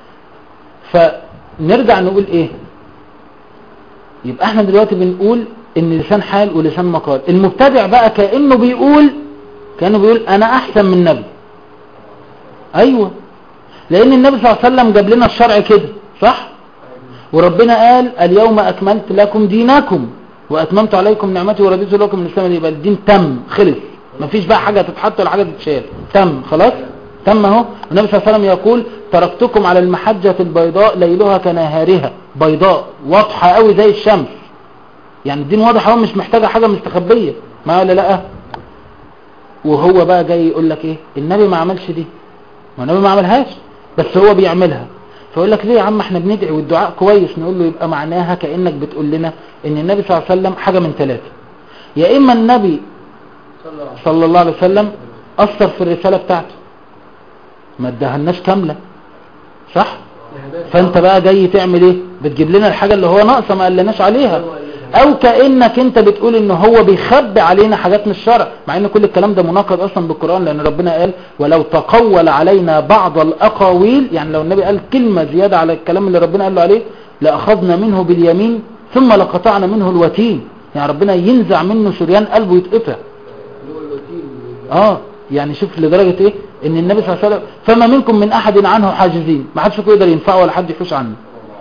A: فنرجع نقول ايه يبقى احنا دلوقتي بنقول ان لسان حال ولسان مقال المبتدع بقى كأنه بيقول كأنه بيقول انا احسن من النبي ايوه لان النبي صلى الله عليه وسلم جاب لنا الشرع كده صح وربنا قال اليوم اكملت لكم دينكم واتممت عليكم نعمتي ورضيت لكم الاسلام يبقى الدين تم خلص مفيش بقى حاجة تتحط ولا حاجة تتشال تم خلاص تم اهو النبي صلى الله عليه وسلم يقول تركتكم على المحجة البيضاء ليلها كنهارها بيضاء واضحة قوي زي الشمس يعني الدين واضح اهو مش محتاجة حاجة مستخبية ما ولا لا وهو بقى جاي يقول لك ايه النبي ما عملش دي ما النبي ما عملهاش بس هو بيعملها فيقول لك ليه يا عم احنا بندعي والدعاء كويس نقول له يبقى معناها كأنك بتقول لنا ان النبي صلى الله عليه وسلم حاجة من ثلاثة يا اما النبي صلى الله عليه وسلم اثر في الرسالة بتاعته ما ادهناش كاملة صح فانت بقى جاي تعمل ايه بتجيب لنا الحاجة اللي هو ناقصة ما قلناش عليها او كأنك انت بتقول ان هو بيخبي علينا حاجات من الشرع مع ان كل الكلام ده مناقض اصلا بالقرآن لان ربنا قال ولو تقول علينا بعض الاقاويل يعني لو النبي قال كلمة زيادة على الكلام اللي ربنا قال له عليه لأخذنا منه باليمين ثم لقطعنا منه الوتين يعني ربنا ينزع منه شريان قلبه يتقطع اه يعني شوف لدرجة ايه ان النبي صلى الله عليه وسلم فما منكم من احد عنه حاجزين ما حدش فيكم يقدر ينفعه ولا حد يحوش عنه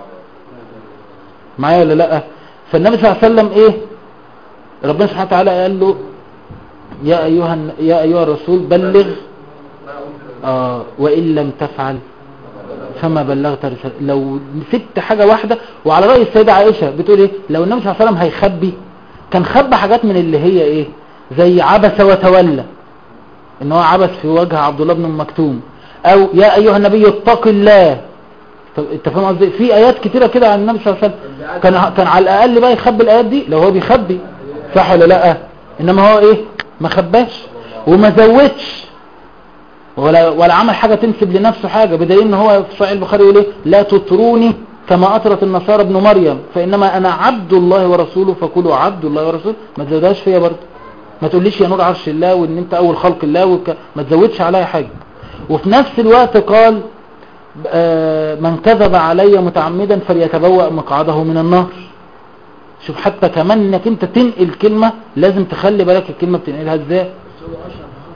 A: معايا ولا لا فالنبي صلى الله عليه وسلم ايه ربنا سبحانه وتعالى قال له يا ايها يا ايها الرسول بلغ آه وان لم تفعل فما بلغت رسالة لو سبت حاجة واحدة وعلى رأي السيدة عائشة بتقول ايه لو النبي صلى الله عليه وسلم هيخبي كان خبى حاجات من اللي هي ايه زي عبس وتولى ان هو عبس في وجه عبد الله بن مكتوم او يا ايها النبي اتق الله طب انت فاهم قصدي في ايات كتيره كده عن النبي صلى الله عليه وسلم كان كان على الاقل بقى يخبي الايات دي لو هو بيخبي صح ولا لا انما هو ايه ما خباش وما زودش ولا ولا عمل حاجه تنسب لنفسه حاجه بدليل ان هو في صحيح البخاري يقول ايه لا تطروني كما اطرت النصارى ابن مريم فانما انا عبد الله ورسوله فكلوا عبد الله ورسوله ما تزودهاش فيا برضه ما تقوليش يا نور عرش الله وان انت اول خلق الله وك... ما تزودش عليا حاجة وفي نفس الوقت قال آه من كذب علي متعمدا فليتبوأ مقعده من النار شوف حتى كمان انك انت تنقل كلمة لازم تخلي بالك الكلمة بتنقلها ازاي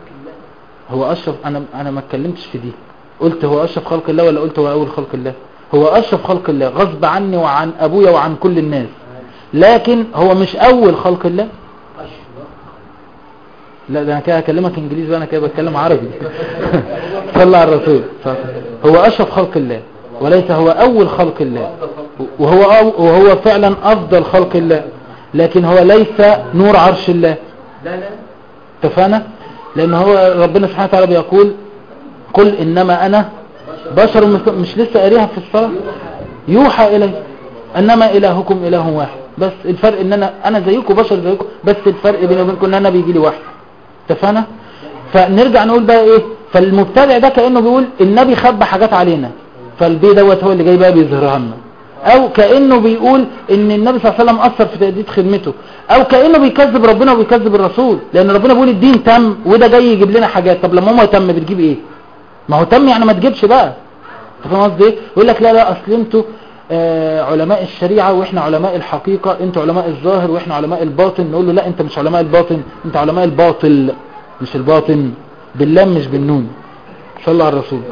A: هو اشرف انا انا ما اتكلمتش في دي قلت هو اشرف خلق الله ولا قلت هو اول خلق الله هو اشرف خلق الله غصب عني وعن ابويا وعن كل الناس لكن هو مش اول خلق الله
B: أشرف
A: لا ده انا كده هكلمك انجليزي وانا كده بتكلم عربي صلى على الرسول صلى الله عليه وسلم. هو اشرف خلق الله وليس هو اول خلق الله وهو أو- وهو فعلا افضل خلق الله لكن هو ليس نور عرش الله
B: لا لا
A: اتفقنا لان هو ربنا سبحانه وتعالى بيقول قل انما انا بشر مثل- مش لسه قاريها في الصلاه يوحى الي انما الهكم اله واحد بس الفرق ان انا انا زيكم بشر زيكم بس الفرق بيني وبينكم ان انا بيجي لي وحي اتفقنا فنرجع نقول بقى ايه فالمبتدع ده كانه بيقول النبي خبى حاجات علينا فالبي دوت هو اللي جاي بقى بيظهرها لنا او كانه بيقول ان النبي صلى الله عليه وسلم اثر في تاديه خدمته او كانه بيكذب ربنا وبيكذب الرسول لان ربنا بيقول الدين تم وده جاي يجيب لنا حاجات طب لما هو تم بتجيب ايه ما هو تم يعني ما تجيبش بقى انت فاهم قصدي ايه يقول لك لا لا اصل انتوا آه علماء الشريعه واحنا علماء الحقيقه انتوا علماء الظاهر واحنا علماء الباطن نقول له لا انت مش علماء الباطن انت علماء الباطل مش الباطن باللام مش بالنون صلى على الرسول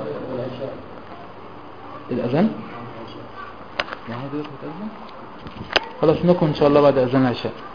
A: الاذان يعني هي دلوقتي بتأذن؟ خلاص نكون ان شاء الله بعد اذان العشاء